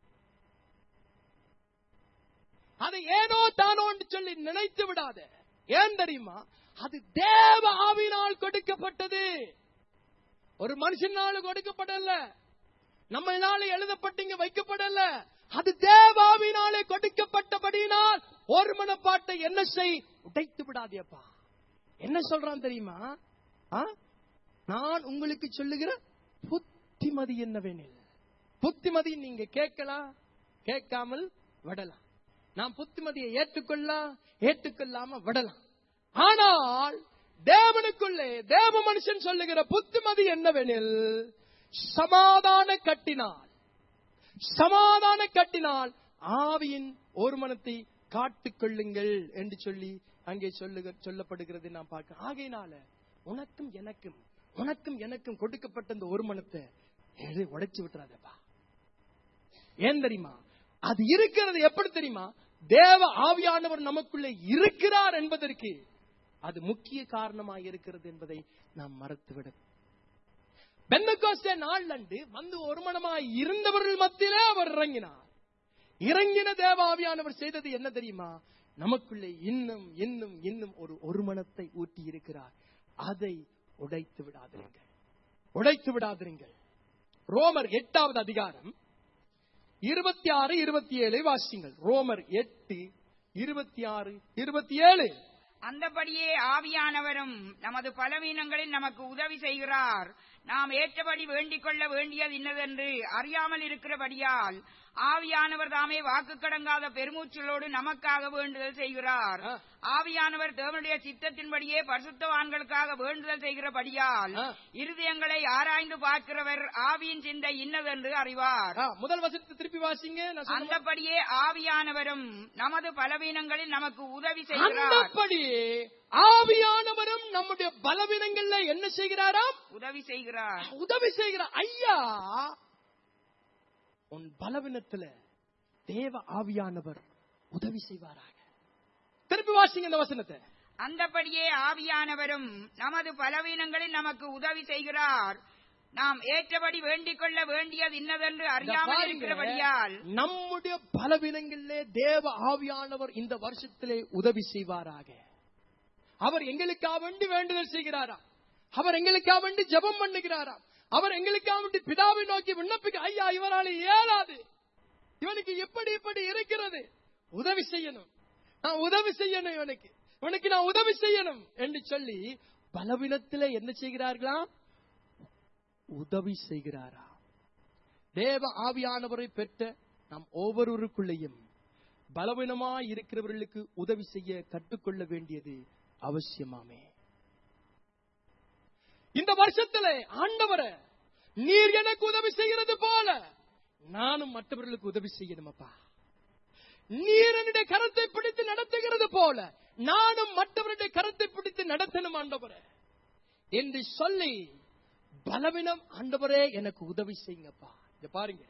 அதை ஏனோ தானோன்னு சொல்லி நினைத்து விடாத ஏன் தெரியுமா அது தேவ ஆவினால் கொடுக்கப்பட்டது ஒரு மனுஷனால கொடுக்கப்படல நம்மளால எழுதப்பட்டீங்க வைக்கப்படல அது தேவாவினாலே கொடுக்கப்பட்டபடியினால் ஒரு மனப்பாட்டை என்ன செய் உடைத்து விடாதேப்பா என்ன சொல்றான் தெரியுமா ஆ? நான் உங்களுக்கு சொல்லுகிற புத்திமதி என்னவெனில் புத்திமதி நீங்க கேட்கலாம் கேட்காமல் விடலாம் நான் புத்திமதியை ஏற்றுக்கொள்ளலாம் ஏற்றுக்கொள்ளாம விடலாம் ஆனால் தேவனுக்குள்ளே தேவ மனுஷன் சொல்லுகிற புத்திமதி என்னவெனில் சமாதான கட்டினால் சமாதான கட்டினால் ஆவியின் ஒரு மனத்தை காத்துக் கொள்ளுங்கள் என்று சொல்லி அங்கே சொல்லுக சொல்லப்படுகிறது நான் பார்க்க ஆகையினால உனக்கும் எனக்கும் உனக்கும் எனக்கும் கொடுக்கப்பட்ட இந்த ஒரு மனத்தை எது உடைச்சு விட்டுறாதப்பா ஏன் தெரியுமா அது இருக்கிறது எப்படி தெரியுமா தேவ ஆவியானவர் நமக்குள்ளே இருக்கிறார் என்பதற்கு அது முக்கிய காரணமாக இருக்கிறது என்பதை நாம் மறத்துவிட பென்னகோஸ்தே நாளண்டு வந்து ஒருமனமாய் இருந்தவர்கள் மத்தியிலே அவர் இறங்கினார் இறங்கின தேவ ஆவியானவர் செய்தது என்ன தெரியுமா நமக்குள்ளே இன்னும் இன்னும் இன்னும் ஒரு ஒருமனத்தை ஊட்டி இருக்கிறார் அதை உடைத்து விடாதிருங்கள் உடைத்து விடாதிருங்கள் ரோமர் எட்டாவது அதிகாரம் இருபத்தி ஆறு இருபத்தி ஏழு வாசிங்கள் ரோமர் எட்டு இருபத்தி ஆறு இருபத்தி ஏழு அந்தபடியே ஆவியானவரும் நமது பலவீனங்களில் நமக்கு உதவி செய்கிறார் நாம் ஏற்றபடி வேண்டிக் கொள்ள வேண்டியது இன்னதென்று அறியாமல் இருக்கிறபடியால் ஆவியானவர் தாமே வாக்கு கடங்காத பெருமூச்சலோடு நமக்காக வேண்டுதல் செய்கிறார் ஆ. ஆவியானவர் தேவனுடைய சித்தத்தின்படியே பரிசுத்தவான்களுக்காக வேண்டுதல் செய்கிறபடியால் ஆ. இருதயங்களை ஆராய்ந்து பார்க்கிறவர் ஆவியின் சிந்தை இன்னதென்று அறிவார் ஆ, முதல் வசனத்தை திருப்பி வாசிங்க நான் சொன்ன மாதிரி. அந்தபடியே ஆவியானவரும் நமது பலவீனங்களில் நமக்கு உதவி செய்கிறார் அந்தபடி ஆவியானவரும் நம்முடைய பலவீனங்கள்ல என்ன செய்கிறாராம் உதவி செய்கிறார் உதவி செய்கிறார் ஐயா உன் பலவீனத்துல தேவ ஆவியானவர் உதவி செய்வாராக திருப்பி வாசிங்க இந்த வசனத்தை அந்தபடியே ஆவியானவரும் நமது பலவீனங்களில் நமக்கு உதவி செய்கிறார் நாம் ஏற்றபடி வேண்டிக் கொள்ள வேண்டியது இன்னதென்று இத அறியாமல் பாருங்க, இருக்கிறபடியால் நம்முடைய பலவீனங்களிலே தேவ ஆவியானவர் இந்த வருஷத்திலே உதவி செய்வாராக அவர் எங்களுக்காக வேண்டி வேண்டுதல் செய்கிறாரா அவர் எங்களுக்காக வேண்டி ஜெபம் பண்ணுகிறாரா அவர் எங்களுக்காக வேண்டி பிதாவை நோக்கி விண்ணப்பிக்க ஐயா இவரால் இயலாது இவனுக்கு எப்படி இப்படி இருக்கிறது உதவி செய்யணும் நான் உதவி செய்யணும் இவனுக்கு இவனுக்கு நான் உதவி செய்யணும் என்று சொல்லி பலவீனத்திலே என்ன செய்கிறார்களாம் உதவி செய்கிறாரா தேவ ஆவியானவரை பெற்ற நாம் ஒவ்வொருவருக்குள்ளேயும் பலவீனமாய் இருக்கிறவர்களுக்கு உதவி செய்ய கற்றுக்கொள்ள வேண்டியது அவசியமாமே இந்த வருஷத்திலே ஆண்டவரை நீர் எனக்கு உதவி செய்கிறது போல நானும் மற்றவர்களுக்கு உதவி செய்யணுமப்பா நீர் என்னுடைய கரத்தை பிடித்து நடத்துகிறது போல நானும் மற்றவருடைய கரத்தை பிடித்து நடத்தணும் ஆண்டவரே என்று சொல்லி பலவீனம் ஆண்டவரே எனக்கு உதவி செய்யுங்கப்பா இத பாருங்க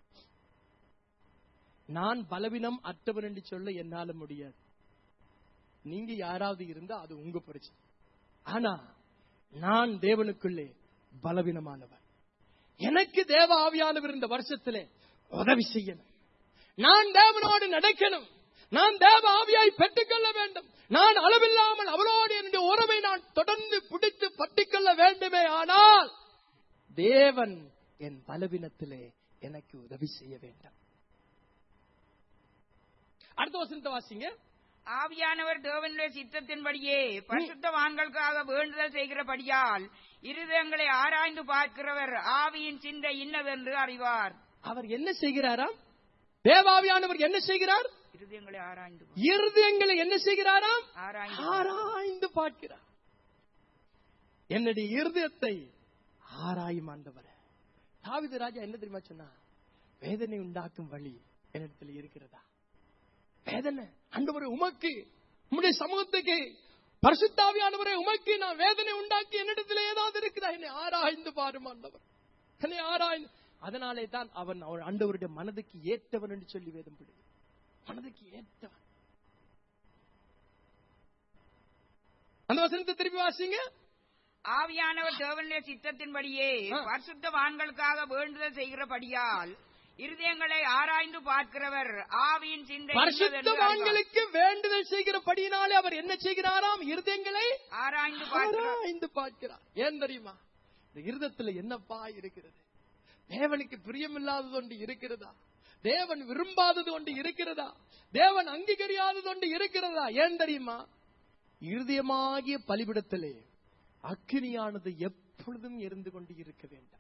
நான் பலவீனம் அற்றவன் என்று சொல்ல என்னால முடியாது நீங்க யாராவது இருந்தா அது உங்க பிரச்சனை ஆனா நான் தேவனுக்குள்ளே பலவீனமானவன் எனக்கு தேவ ஆவியானவர் இந்த வருஷத்திலே உதவி செய்யணும் நான் தேவனோடு நடக்கணும் நான் தேவ ஆவியாய் பெற்றுக்கொள்ள வேண்டும் நான் அளவில்லாமல் அவரோடு என்னுடைய உறவை நான் தொடர்ந்து பிடித்து பற்றிக்கொள்ள வேண்டுமே ஆனால் தேவன் என் பலவீனத்திலே எனக்கு உதவி செய்ய வேண்டும் அடுத்த வசனத்தை வாசிங்க ஆவியானவர் தேவனுடைய சித்தத்தின்படியே பரிசுத்தவான்களுக்காக வேண்டுதல் செய்கிறபடியால் இருதயங்களை ஆராய்ந்து பார்க்கிறவர் ஆவியின் சிந்தை இன்னதென்று அறிவார் அவர் என்ன செய்கிறாராம் தேவாவியானவர் என்ன செய்கிறார் இருதயங்களை ஆராய்ந்து இருதயங்களை என்ன செய்கிறாராம் ஆராய்ந்து ஆராய்ந்து பார்க்கிறார் என்னுடைய இருதயத்தை ஆராயும் ஆண்டவர் தாவித ராஜா என்ன தெரியுமா சொன்னா வேதனை உண்டாக்கும் வழி என்னிடத்தில் இருக்கிறதா வேதனை ஆண்டவரே உமக்கு உம்முடைய சமூகத்துக்கு பரிசுத்தாவியானவரே உமக்கு நான் வேதனை உண்டாக்கி என்னிடத்தில் ஏதாவது இருக்குதா என்னை ஆராய்ந்து பாரும் ஆண்டவர் என்னை ஆராய்ந்து அதனாலே தான் அவன் அவர் ஆண்டவருடைய மனதுக்கு ஏற்றவன் என்று சொல்லி வேதம் பிடி மனதுக்கு ஏற்றவன் அந்த வசனத்தை திருப்பி வாசிங்க ஆவியானவர் தேவனுடைய சித்தத்தின்படியே ஆ. பரிசுத்தவான்களுக்காக வேண்டுதல் செய்கிறபடியால் இருதயங்களை ஆராய்ந்து பார்க்கிறவர் ஆவியின் சிந்தை இன்னதென்று அறிவார். பரிசுத்தவான்களுக்கு வேண்டுதல் செய்கிறபடியினாலே அவர் என்ன செய்கிறாராம் இருதயங்களை ஆராய்ந்து பார்க்கிறார் ஆராய்ந்து பார்க்கிறார் ஏன் தெரியுமா இந்த இருதத்துல என்னப்பா இருக்கிறது தேவனுக்கு பிரியமில்லாதது ஒன்று இருக்கிறதா தேவன் விரும்பாதது ஒன்று இருக்கிறதா தேவன் அங்கீகரியாதது ஒன்று இருக்கிறதா ஏன் தெரியுமா இருதயமாகிய பலிபிடத்திலே அக்கினியானது எப்பொழுதும் இருந்து கொண்டு இருக்க வேண்டாம்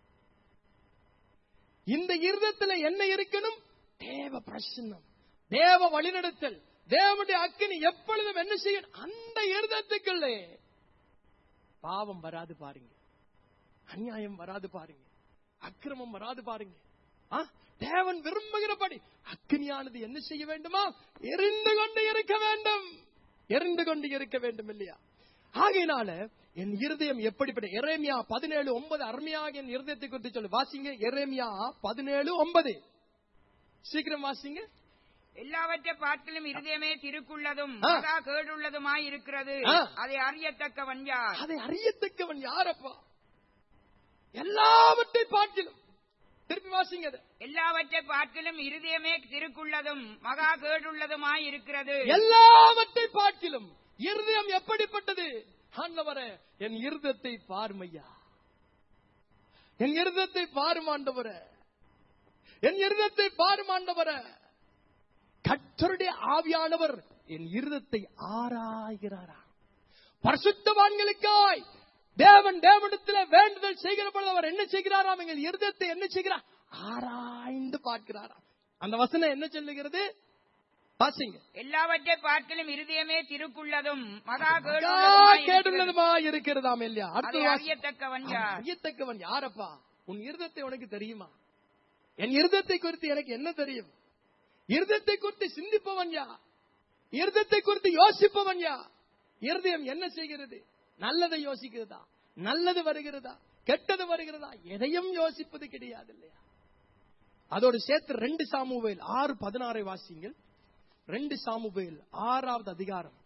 இந்த இருதயத்துல என்ன இருக்கணும் தேவ பிரசன்னம் தேவ வழிநடத்தல் தேவனுடைய அக்கினி எப்பொழுதும் என்ன செய்யணும் அந்த இருதயத்துக்குள்ளே பாவம் வராது பாருங்க அநியாயம் வராது பாருங்க அக்கிரமம் வராது பாருங்க ஆ? தேவன் விரும்புகிறபடி அக்கினியானது என்ன செய்ய வேண்டுமா எரிந்து கொண்டு இருக்க வேண்டும் எரிந்து கொண்டு இருக்க வேண்டும் இல்லையா ஆகையினால என் இருதயம் எப்படிப்பட்ட எரேமியா பதினேழு ஒன்பது அருமையாக என் இருதயத்தை குறித்து சொல்லு வாசிங்க எரேமியா பதினேழு ஒன்பது சீக்கிரம் வாசிங்க எல்லாவற்றை பார்க்கலும் இருதயமே திருக்குள்ளதும் ஆ. மகா கேடுள்ளதுமாய் இருக்கிறது ஆ. அதை அறியத்தக்கவன் யார் அதை அறியத்தக்கவன் யாரப்பா எல்லாவற்றை பார்க்கணும் திருப்பி வாசிங்க அதை. எல்லாவற்றை பார்க்கலும் இருதயமே திருக்குள்ளதும் மகா கேடுள்ளதுமாய் இருக்கிறது எல்லாவற்றை பார்க்கிலும் இருதயம் எப்படிப்பட்டது ஆண்டவரே என் இருதயத்தை பார்மையா என் இருதயத்தை பாரும் ஆண்டவரே என் இருதயத்தை பாரும் ஆண்டவரே கர்த்தருடைய ஆவியானவர் என் இருதயத்தை ஆராய்கிறாரா பரிசுத்தவான்களுக்காய் தேவன் தேவனிடத்தில் வேண்டுதல் செய்கிற பொழுது அவர் என்ன செய்கிறாராம் எங்கள் இருதயத்தை என்ன செய்கிறார் ஆராய்ந்து பார்க்கிறாராம் அந்த வசனம் என்ன சொல்லுகிறது வாசிங்க எல்லாவற்றை பார்க்கலும் இருதயமே திருக்குள்ளதும் மகா மகா கேடுள்ளதுமாய் இருக்கிறது. கேடுள்ளதுமா இருக்கிறதாம் இல்லையா அதை அடுத்த வாசி- அறியத்தக்கவன் அவன் யார் அறியத்தக்கவன் யாரப்பா உன் இருதத்தை உனக்கு தெரியுமா என் இருதத்தை குறித்து எனக்கு என்ன தெரியும் இருதத்தை குறித்து சிந்திப்பவன் யா இருதத்தை குறித்து யோசிப்பவன் யா இருதயம் என்ன செய்கிறது நல்லதை யோசிக்கிறதா நல்லது வருகிறதா கெட்டது வருகிறதா எதையும் யோசிப்பது கிடையாது இல்லையா அதோடு சேர்த்து ரெண்டு சாமுவேல் ஆறு பதினாறை வாசிங்கள் ரெண்டு சாமுவேல் ஆறாவது அதிகாரம்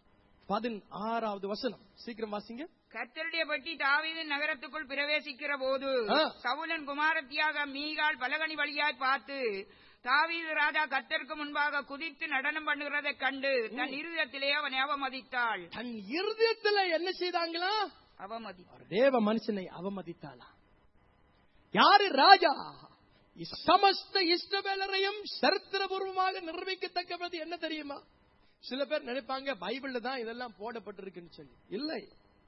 பதினாறாவது வசனம் சீக்கிரம் வாசிங்க கர்த்தருடைய பெட்டி தாவீதின் நகரத்துக்குள் பிரவேசிக்கிற போது ஆ. சவுலன் குமாரத்தியாக மீகால் பலகனி வழியாய் பார்த்து தாவீது ராஜா கர்த்தருக்கு முன்பாக குதித்து நடனம் பண்ணுகிறதைக் கண்டு தன் இருதயத்திலே அவனை அவமதித்தாள் தன் இருதயத்துல என்ன செய்தாங்களா அவமதி ஒரு தேவ மனுஷனை அவமதித்தாளா யாரு ராஜா சமஸ்த இஷ்டவேலரையும் சரித்திரபூர்வமாக நிர்வகிக்கத்தக்கது என்ன தெரியுமா சில பேர் நினைப்பாங்க பைபிள்ல தான் இதெல்லாம் போடப்பட்டிருக்குன்னு சொல்லி இல்லை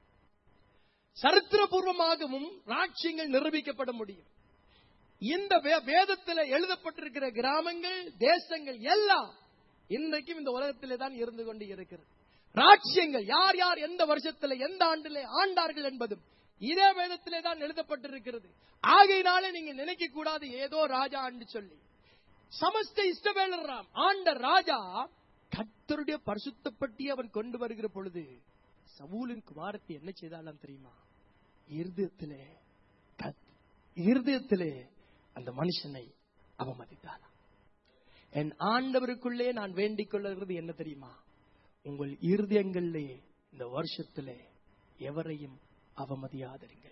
சரித்திரபூர்வமாகவும் ராட்சியங்கள் நிரூபிக்கப்பட முடியும் இந்த வே- வேதத்துல எழுதப்பட்டிருக்கிற கிராமங்கள் தேசங்கள் எல்லாம் இன்றைக்கும் இந்த உலகத்திலே தான் இருந்து கொண்டு இருக்கிறது ராட்சியங்கள் யார் யார் எந்த வருஷத்துல எந்த ஆண்டிலே ஆண்டார்கள் என்பதும் இதே வேதத்திலே தான் எழுதப்பட்டிருக்கிறது ஆகையினாலே நீங்க நினைக்க கூடாது ஏதோ ராஜா ஆண்டு சொல்லி சமஸ்த இஷ்டவேலர் ராம் ஆண்ட ராஜா கர்த்தருடைய பரிசுத்தப்பட்டி அவன் கொண்டு வருகிற பொழுது சவூலின் குமாரத்தை என்ன செய்தாலாம் தெரியுமா இருதயத்திலே கத்- இருதயத்திலே அந்த மனுஷனை அவமதித்தாளாம் என் ஆண்டவருக்குள்ளே நான் வேண்டிக் கொள்ளுகிறது என்ன தெரியுமா உங்கள் இருதயங்களிலே இந்த வருஷத்திலே எவரையும் அவமதியாதிருங்கள்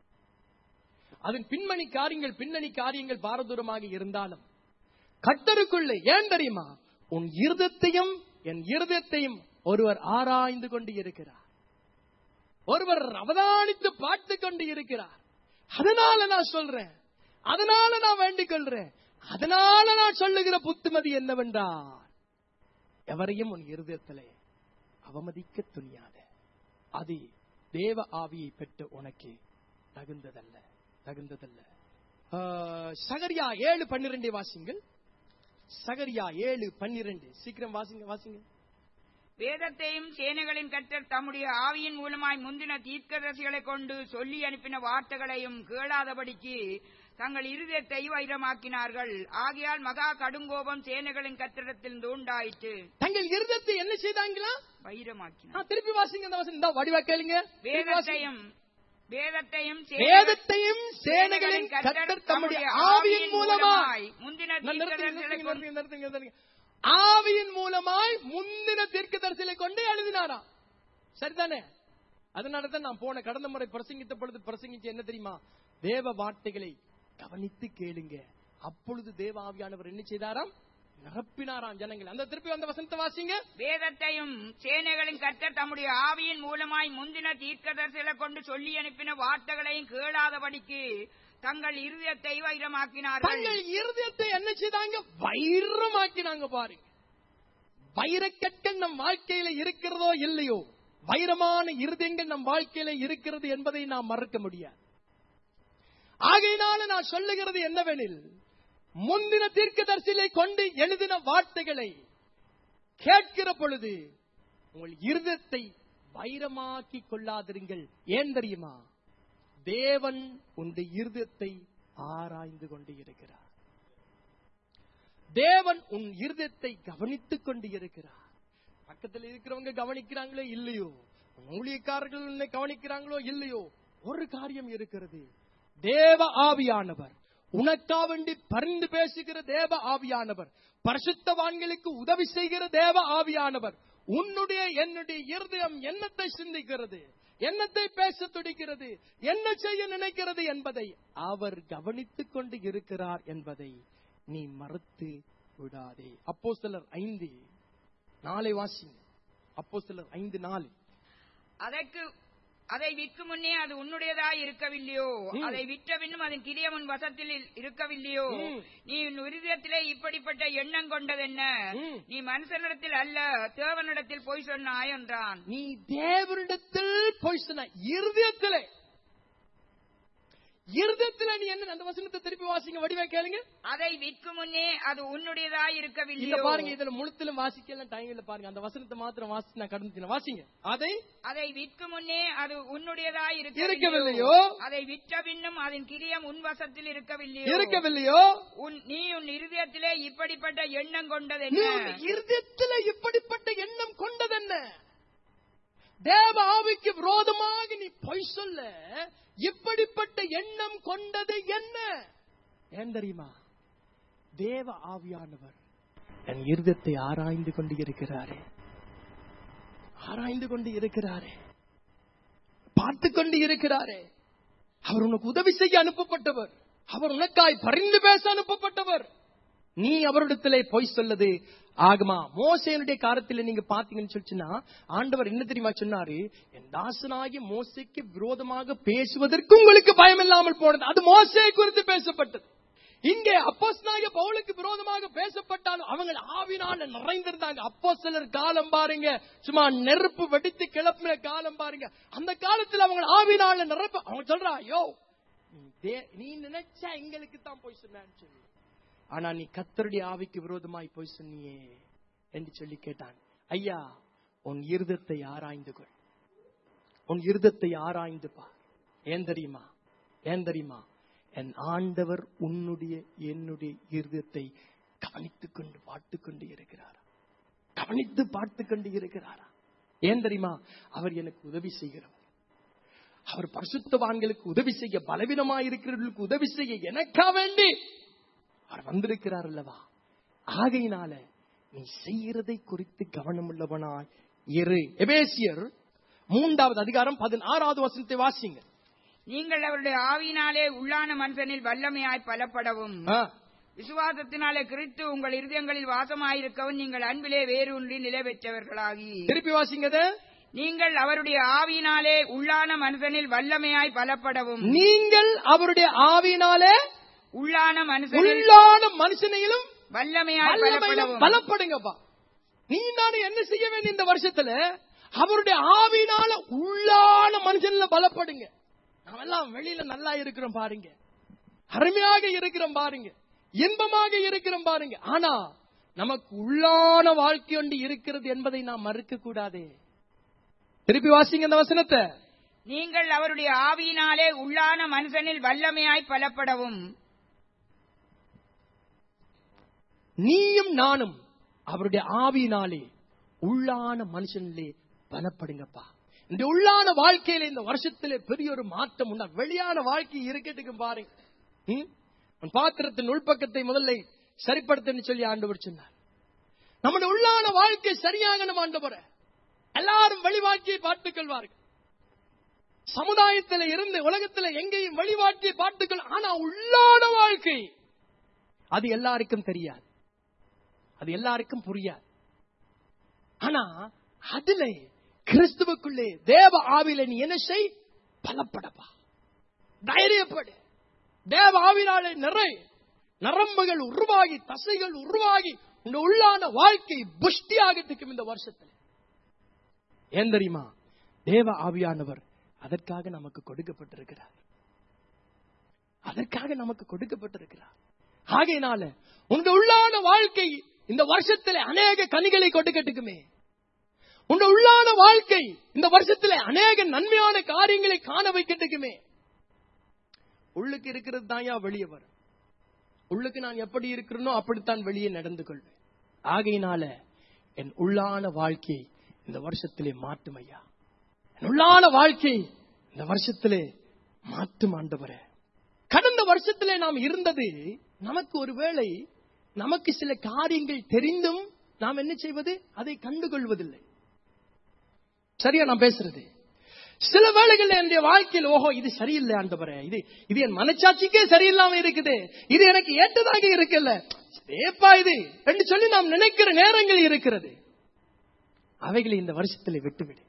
அதன் பின்மணி காரியங்கள் பின்னணி காரியங்கள் பாரதூரமாக இருந்தாலும் கட்டருக்குள்ளே ஏன் தெரியுமா உன் இருதயத்தையும் என் இருதயத்தையும் ஒருவர் ஆராய்ந்து கொண்டு இருக்கிறார் ஒருவர் அவதானித்து பார்த்து கொண்டு இருக்கிறார் அதனால நான் சொல்றேன் அதனால நான் வேண்டிக் கொள்றேன் அதனால நான் சொல்லுகிற புத்துமதி என்னவென்றால் எவரையும் உன் இருதயத்திலே அவமதிக்க துணியாத அது தேவ ஆவியை பெற்ற உனக்கு தகுந்ததல்ல தகுந்ததல்ல ஆ, சகரியா ஏழு பன்னிரெண்டை வாசிங்கள் சகரியா ஏழு பன்னிரெண்டு சீக்கிரம் வாசிங்க வாசிங்க வேதத்தையும் சேனைகளின் கர்த்தர் தம்முடைய ஆவியின் மூலமாய் முந்தின தீர்க்கதரிசிகளை கொண்டு சொல்லி அனுப்பின வார்த்தைகளையும் கேளாதபடிக்கு தங்கள் இருதயத்தை வைரமாக்கினார்கள் ஆகையால் மகா கடுங்கோபம் சேனைகளின் கத்திரத்தில் உண்டாயிற்று தங்கள் இருதயத்தை என்ன செய்தாங்களா வைரமாக்கினார் ஆ, திருப்பி வாசிங்க இந்த வசனம் இந்த வடிவா கேளுங்க திருப்பி வாசிங்க. வேதத்தையும் வேதத்தையும் வேதத்தையும் சேனைகளின் கர்த்தர் தம்முடைய ஆவியின் மூலமாய் முந்தின நான் நிறுத்துங்க, தீர்க்கதரிசிகளை நிறுத்துங்க, கொண்டு நிறுத்துங்க, நிறுத்துங்க. ஆவியின் மூலமாய் முந்தின தீர்க்க தரிசலை கொண்டு எழுதினாராம் சரிதானே அதனால தான் நான் போன கடந்த முறை பிரசங்கித்த பொழுது பிரசங்கிச்ச என்ன தெரியுமா தேவ வார்த்தைகளை கவனித்து கேளுங்க அப்பொழுது தேவ ஆவியானவர் என்ன செய்தாராம் நிரப்பினாராம் ஜனங்கள் அந்த திருப்பி அந்த வசனத்தை வாசிங்க வேதத்தையும் சேனைகளின் கர்த்தர் தம்முடைய ஆவியின் மூலமாய் முந்தின தீர்க்கதரிசிகளை கொண்டு சொல்லி அனுப்பின வார்த்தைகளையும் கேளாதபடிக்கு தங்கள் இருதயத்தை வைரமாக்கினார்கள் தங்கள் இருதயத்தை என்ன செய்தாங்க வைரமாக்கினாங்க பாருங்க வைரக்கற்கள் நம் வாழ்க்கையில இருக்கிறதோ இல்லையோ வைரமான இருதயங்கள் நம் வாழ்க்கையில இருக்கிறது என்பதை நாம் மறக்க முடியாது ஆகையினால நான் சொல்லுகிறது என்னவெனில் முந்தின தீர்க்கதரிசிலை கொண்டு எழுதின வார்த்தைகளை கேட்கிற பொழுது உங்கள் இருதயத்தை வைரமாக்கி கொள்ளாதிருங்கள் ஏன் தெரியுமா தேவன் உன்னுடைய இருதயத்தை ஆராய்ந்து கொண்டு இருக்கிறார் தேவன் உன் இருதயத்தை கவனித்துக் கொண்டு இருக்கிறார் பக்கத்தில் இருக்கிறவங்க கவனிக்கிறாங்களோ இல்லையோ உன் ஊழியக்காரர்கள் உன்னை கவனிக்கிறாங்களோ இல்லையோ ஒரு காரியம் இருக்கிறது தேவ ஆவியானவர் உனக்கா வேண்டி பரிந்து பேசுகிற தேவ ஆவியானவர் பரிசுத்தவான்களுக்கு உதவி செய்கிற தேவ ஆவியானவர் உன்னுடைய என்னுடைய இருதயம் என்னத்தை சிந்திக்கிறது என்னத்தை பேச துடிக்கிறது என்ன செய்ய நினைக்கிறது என்பதை அவர் கவனித்துக் கொண்டு இருக்கிறார் என்பதை நீ மறுத்து விடாதே அப்போ சிலர் ஐந்து நாளை வாசிங்க அப்போ சிலர் ஐந்து நாலு அதற்கு அதை விற்கும் முன்னே அது உன்னுடையதாய் இருக்கவில்லையோ ம். அதை விற்ற பின்னும் அதன் கிரியம் உன் வசத்தில் இருக்கவில்லையோ ம். நீ உன் இருதயத்திலே இப்படிப்பட்ட எண்ணம் கொண்டதென்ன ம். நீ மனுஷனிடத்தில் அல்ல தேவனிடத்தில் போய் சொன்னாய் என்றான் நீ தேவனிடத்தில் போய் சொன்ன இருதயத்திலே இருதயத்திலே நீ என்ன அந்த வசனத்தை திருப்பி வாசிங்க வடிவா கேளுங்க அதை விற்கும் முன்னே அது உன்னுடையதாய் இல்ல இருக்கவில்லையோ பாருங்க இதுல முழுத்திலும் வாசிக்கலாம் டைம் இல்ல பாருங்க அந்த வசனத்தை மாத்திரம் வாசி நான் கடந்துட்டேன் வாசிங்க அதை அதை விற்கும் முன்னே அது உன்னுடையதாய் இருக்கவில்லையோ? அதை விற்ற பின்னும் அதன் கிரியம் உன் வசத்தில் இருக்கவில்லையோ இருக்கவில்லையோ உன் நீ உன் இருதயத்திலே இப்படிப்பட்ட எண்ணம் நீ கொண்டதென்ன உன் இருதயத்திலே இப்படிப்பட்ட எண்ணம் கொண்டதென்ன தேவ ஆவிக்கு விரோதமாக நீ பொய் சொல்ல இப்படிப்பட்ட எண்ணம் கொண்டது என்ன ஏன் தெரியுமா தேவ ஆவியானவர் என் இருதயத்தை ஆராய்ந்து கொண்டு இருக்கிறாரே ஆராய்ந்து கொண்டு இருக்கிறாரே பார்த்து கொண்டு இருக்கிறாரே அவர் உனக்கு உதவி செய்ய அனுப்பப்பட்டவர் அவர் உனக்காய் பரிந்து பேச அனுப்பப்பட்டவர் நீ அவரிடத்திலே பொய் சொல்லது ஆகுமா மோசேனுடைய காலத்துல நீங்க பாத்தீங்கன்னு சொல்லிச்சுன்னா ஆண்டவர் என்ன தெரியுமா சொன்னாரு என் தாசனாகிய மோசைக்கு விரோதமாக பேசுவதற்கு உங்களுக்கு பயம் இல்லாமல் போனது அது மோசே குறித்து பேசப்பட்டது இங்கே அப்போஸ்தலனாகிய பவுலுக்கு விரோதமாக பேசப்பட்டாலும் அவங்க ஆவினால நிறைந்திருந்தாங்க அப்போ சிலர் காலம் பாருங்க சும்மா நெருப்பு வெடித்து கிளப்பின காலம் பாருங்க அந்த காலத்துல அவங்க ஆவினால நிரப்ப அவங்க சொல்றா யோ நீ தே- நீ நினைச்சா எங்களுக்கு தான் போய் சொன்னான்னு சொல்லி ஆனா நீ கத்தருடைய ஆவிக்கு விரோதமாய் போய் சொன்னியே என்று சொல்லி கேட்டான் ஐயா உன் இருதத்தை ஆராய்ந்து கொள் உன் இருதத்தை ஆராய்ந்து பார் ஏன் தெரியுமா ஏன் தெரியுமா என் ஆண்டவர் உன்னுடைய என்னுடைய இருதத்தை கவனித்துக் கொண்டு பார்த்துக் கொண்டு இருக்கிறாரா கவனித்து பார்த்துக் கொண்டு இருக்கிறாரா ஏன் தெரியுமா அவர் எனக்கு உதவி செய்கிறவர் அவர் பரிசுத்தவான்களுக்கு உதவி செய்ய பலவீனமா இருக்கிறவர்களுக்கு உதவி செய்ய எனக்கா வேண்டி அவர் வந்திருக்கிறார் அல்லவா ஆகையினால நீ செய்கிறதை குறித்து கவனமுள்ளவனாய் இரு எபேசியர் மூன்றாவது அதிகாரம் பதினாறாவது வசனத்தை வாசிங்க நீங்கள் அவருடைய ஆவியினாலே உள்ளான மனுஷனில் வல்லமையாய் பலப்படவும் ஆ, விசுவாசத்தினாலே கிறிஸ்து உங்கள் இருதயங்களில் வாசமாயிருக்கவும் நீங்கள் அன்பிலே வேரூன்றி நிலை பெற்றவர்களாகி திருப்பி வாசிங்க அதை. நீங்கள் அவருடைய ஆவியினாலே உள்ளான மனுஷனில் வல்லமையாய் பலப்படவும் நீங்கள் அவருடைய ஆவியினாலே உள்ளான மனுஷனில் உள்ளான மனுஷனையிலும் வல்லமையாய் வல்லமையிலும் பலப்படவும் பலப்படுங்கப்பா நீ நானும் என்ன செய்ய வேண்டிய இந்த வருஷத்துல அவருடைய ஆவியினால உள்ளான மனுஷன்ல பலப்படுங்க நாமெல்லாம் வெளியில நல்லா இருக்கிறோம் பாருங்க அருமையாக இருக்கிறோம் பாருங்க இன்பமாக இருக்கிறோம் பாருங்க ஆனா நமக்கு உள்ளான வாழ்க்கை ஒன்று இருக்கிறது என்பதை நாம் மறுக்க கூடாதே திருப்பி வாசிங்க அந்த வசனத்தை நீங்கள் அவருடைய ஆவியினாலே உள்ளான மனுஷனில் வல்லமையாய் பலப்படவும் நீயும் நானும் அவருடைய ஆவியினாலே உள்ளான மனுஷனிலே பலப்படுங்கப்பா இந்த உள்ளான வாழ்க்கையில இந்த வருஷத்திலே பெரிய ஒரு மாற்றம் உண்டா வெளியான வாழ்க்கை இருக்கட்டுக்கு பாருங்க ம்? உன் பாத்திரத்தின் உள்பக்கத்தை முதல்ல சரிப்படுத்தன்னு சொல்லி ஆண்டவர் சொன்னார் நம்முடைய உள்ளான வாழ்க்கை சரியாகணும் ஆண்டவர எல்லாரும் வெளிவாக்கியை பார்த்துக் கொள்வார்கள் சமுதாயத்தில் இருந்து உலகத்துல எங்கேயும் வெளிவாக்கியை பார்த்துக்கள் ஆனா உள்ளான வாழ்க்கை அது எல்லாருக்கும் தெரியாது அது எல்லாருக்கும் புரியாது ஆனா அதுல கிறிஸ்துவுக்குள்ளே தேவ ஆவில நீ என்ன செய் பலப்படப்பா தைரியப்படு தேவ ஆவினாலே நிறை நரம்புகள் உருவாகி தசைகள் உருவாகி இந்த உள்ளான வாழ்க்கை புஷ்டியாகத்துக்கும் இந்த வருஷத்துல ஏன் தெரியுமா தேவ ஆவியானவர் அதற்காக நமக்கு கொடுக்கப்பட்டிருக்கிறார் அதற்காக நமக்கு கொடுக்கப்பட்டிருக்கிறார் ஆகையினால உங்க உள்ளான வாழ்க்கை இந்த வருஷத்துல அநேக கனிகளை கொடுக்கட்டுக்குமே உங்க உள்ளான வாழ்க்கை இந்த வருஷத்துல அநேக நன்மையான காரியங்களை காண வைக்கட்டுக்குமே உள்ளுக்கு இருக்கிறது தாயா வெளியே வரும் உள்ளுக்கு நான் எப்படி இருக்கிறேனோ அப்படித்தான் வெளியே நடந்து கொள்வேன் ஆகையினால என் உள்ளான வாழ்க்கை இந்த வருஷத்திலே மாற்றும் ஐயா என் உள்ளான வாழ்க்கை இந்த வருஷத்திலே மாற்றும் ஆண்டவரே கடந்த வருஷத்திலே நாம் இருந்தது நமக்கு ஒருவேளை நமக்கு சில காரியங்கள் தெரிந்தும் நாம் என்ன செய்வது அதை கண்டுகொள்வதில்லை சரியா நான் பேசுறது சில வேளைகள்ல என்னுடைய வாழ்க்கையில் ஓஹோ இது சரியில்லை ஆண்டவரே இது இது என் மனச்சாட்சிக்கே சரியில்லாம இருக்குது இது எனக்கு ஏற்றதாக இருக்குல்ல ஏப்பா இது என்று சொல்லி நாம் நினைக்கிற நேரங்கள் இருக்கிறது அவைகளை இந்த வருஷத்தில் விட்டுவிடு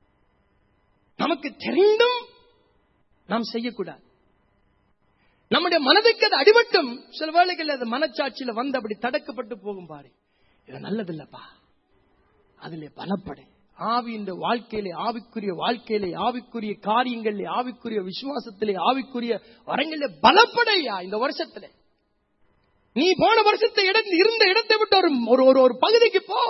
நமக்கு தெரிந்தும் நாம் செய்யக்கூடாது நம்முடைய மனதுக்கு அது அடிபட்டும் சில வேளைகள் அது மனச்சாட்சியில வந்து அப்படி தடக்கப்பட்டு போகும் பாரு இது நல்லதில்லப்பா அதிலே பலப்படு ஆவி இந்த வாழ்க்கையிலே ஆவிக்குரிய வாழ்க்கையிலே ஆவிக்குரிய காரியங்களிலே ஆவிக்குரிய விசுவாசத்திலே ஆவிக்குரிய வரங்களிலே பலப்படையா இந்த வருஷத்துல நீ போன வருஷத்தை இடத்து இருந்த இடத்தை விட்டு ஒரு ஒரு ஒரு ஒரு பகுதிக்கு போ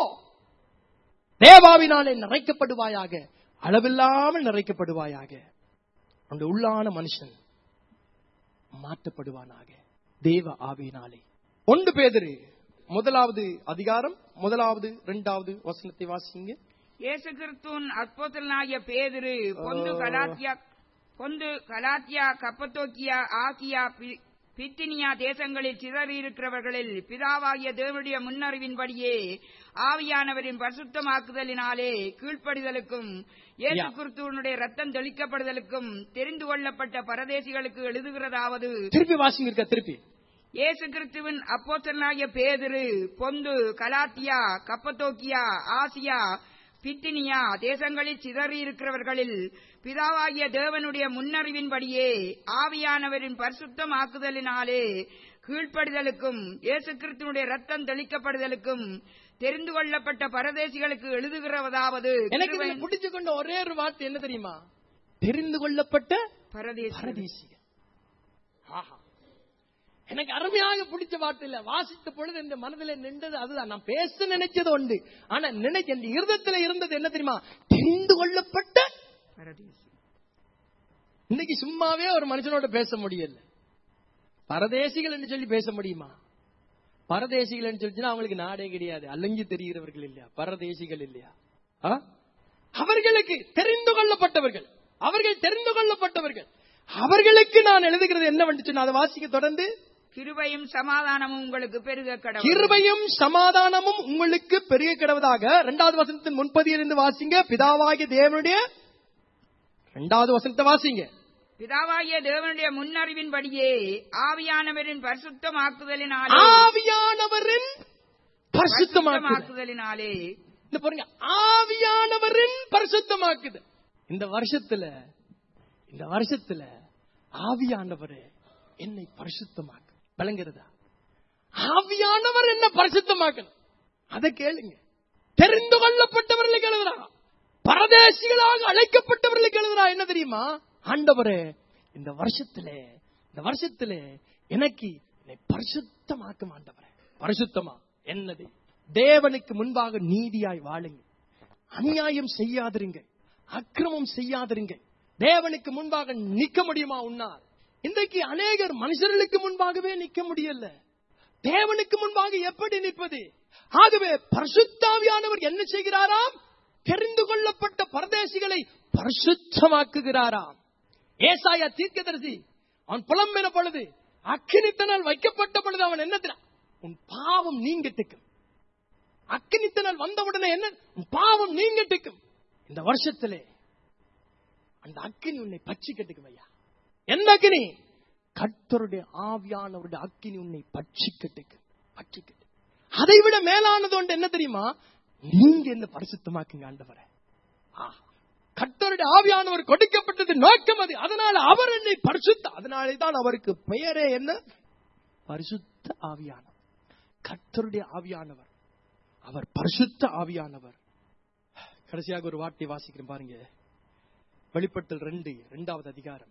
தேவாவினாலே நிறைக்கப்படுவாயாக அளவில்லாமல் நிறைக்கப்படுவாயாக அந்த உள்ளான மனுஷன் மாற்றப்படுவானாக தேவ ஆவியினாலே ஒன்று பேதரு முதலாவது அதிகாரம் முதலாவது இரண்டாவது வசனத்தை வாசிங்க இயேசு கிறிஸ்துவின் அப்போஸ்தலனாகிய பேதுரு பொந்து கலாத்தியா பொந்து கலாத்தியா கப்பத்தோக்கியா ஆக்கியா பி- பித்தினியா தேசங்களில் சிதறியிருக்கிறவர்களில் பிதாவாகிய தேவனுடைய முன்னறிவின்படியே ஆவியானவரின் பரிசுத்தமாக்குதலினாலே கீழ்ப்படிதலுக்கும் இயேசு Yeah. கிறிஸ்துவனுடைய ரத்தம் தெளிக்கப்படுதலுக்கும் தெரிந்து கொள்ளப்பட்ட பரதேசிகளுக்கு எழுதுகிறதாவது திருப்பி வாசிங்க இருக்கா திருப்பி இயேசு கிறிஸ்துவின் அப்போஸ்தலனாகிய பேதுரு பொந்து கலாத்தியா கப்பத்தோக்கியா ஆசியா பித்தினியா தேசங்களில் சிதறியிருக்கிறவர்களில் பிதாவாகிய தேவனுடைய முன்னறிவின்படியே ஆவியானவரின் பரிசுத்தமாக்குதலினாலே கீழ்ப்படிதலுக்கும் இயேசு கிறிஸ்துவனுடைய ரத்தம் தெளிக்கப்படுதலுக்கும் தெரிந்து கொள்ளப்பட்ட பரதேசிகளுக்கு எழுதுகிறதாவது எனக்கு இதுல பிடிச்சு கொண்ட ஒரே ஒரு வார்த்தை என்ன தெரியுமா தெரிந்து கொள்ளப்பட்ட பரதேசி பரதேசிகள் ஆஹா. எனக்கு அருமையாக பிடிச்ச வார்த்தை இல்ல வாசித்த பொழுது இந்த மனதில் நின்றது அதுதான் நான் பேச நினைச்சது உண்டு ஆனா நினைச்ச இந்த இருதத்துல இருந்தது என்ன தெரியுமா தெரிந்து கொள்ளப்பட்ட பரதேசி இன்னைக்கு சும்மாவே ஒரு மனுஷனோட பேச முடியல பரதேசிகள் என்று சொல்லி பேச முடியுமா பரதேசிகள் என்று சொல்லிச்சுன்னா அவங்களுக்கு நாடே கிடையாது அலைஞ்சு தெரிகிறவர்கள் இல்லையா பரதேசிகள் இல்லையா ஆ? அவர்களுக்கு தெரிந்து கொள்ளப்பட்டவர்கள் அவர்கள் தெரிந்து கொள்ளப்பட்டவர்கள் அவர்களுக்கு நான் எழுதுகிறது என்னவென்று சொன்ன அதை வாசிக்க தொடர்ந்து கிருபையும் சமாதானமும் உங்களுக்கு பெருக கடவுள் கிருபையும் சமாதானமும் உங்களுக்கு பெருக கிடவதாக இரண்டாவது வசனத்தின் முன்பதியிலிருந்து வாசிங்க பிதாவாகிய தேவனுடைய இரண்டாவது வசனத்தை வாசிங்க பிதாவாகிய தேவனுடைய முன்னறிவின்படியே ஆவியானவரின் பரிசுத்தமாக்குதலினாலே ஆவியானவரின் பரிசுத்தமாக்குதல் பரிசுத்தமாக்குதலினாலே இந்த பாருங்க ஆவியானவரின் பரிசுத்தமாக்குது இந்த வருஷத்துல இந்த வருஷத்துல ஆவியானவரே என்னை பரிசுத்தமாக்கு விளங்குறதா ஆவியானவர் என்ன பரிசுத்தமாக்கணும் அதை கேளுங்க தெரிந்து கொள்ளப்பட்டவர்களுக்கு எழுதுறா பரதேசிகளாக அழைக்கப்பட்டவர்களுக்கு எழுதுறா என்ன தெரியுமா ஆண்டவரே இந்த வருஷத்திலே இந்த வருஷத்திலே எனக்கு என்னை பரிசுத்தமாக்கும் ஆண்டவரே பரிசுத்தமா என்னது தேவனுக்கு முன்பாக நீதியாய் வாழுங்க அநியாயம் செய்யாதிருங்க அக்கிரமம் செய்யாதிருங்க தேவனுக்கு முன்பாக நிக்க முடியுமா உன்னால் இன்றைக்கு அநேகர் மனுஷர்களுக்கு முன்பாகவே நிக்க முடியல தேவனுக்கு முன்பாக எப்படி நிற்பது ஆகவே பரிசுத்தாவியானவர் என்ன செய்கிறாராம் தெரிந்து கொள்ளப்பட்ட பரதேசிகளை பரிசுத்தமாக்குகிறாராம் ஏசாயா தீர்க்கதரிசி அவன் புலம்பின பொழுது அக்கினித்தனால் வைக்கப்பட்ட பொழுது அவன் என்ன தெரியுமா? உன் பாவம் நீங்கட்டுக்கும் அக்கினித்தனால் வந்தவுடனே என்ன உன் பாவம் நீங்கட்டுக்கும் இந்த வருஷத்திலே அந்த அக்கினி உன்னை பட்சிக்கட்டுக்கும் ஐயா என்ன அக்கினி கர்த்தருடைய ஆவியானவருடைய அக்கினி உன்னை பட்சிக்கட்டுக்கும் பட்சிக்கட்டு அதை விட மேலானது ஒன்று என்ன தெரியுமா நீங்க என்ன பரிசுத்தமாக்குங்க ஆண்டவரை ஆ. கர்த்தருடைய ஆவியானவர் கொடுக்கப்பட்டது நோக்கம் அது அதனால அவர் என்னை பரிசுத்த அதனாலே தான் அவருக்கு பெயரே என்ன பரிசுத்த ஆவியானவர் கர்த்தருடைய ஆவியானவர் அவர் பரிசுத்த ஆவியானவர் கடைசியாக ஒரு வார்த்தை வாசிக்கிறேன் பாருங்க வெளிப்பட்டல் ரெண்டு இரண்டாவது அதிகாரம்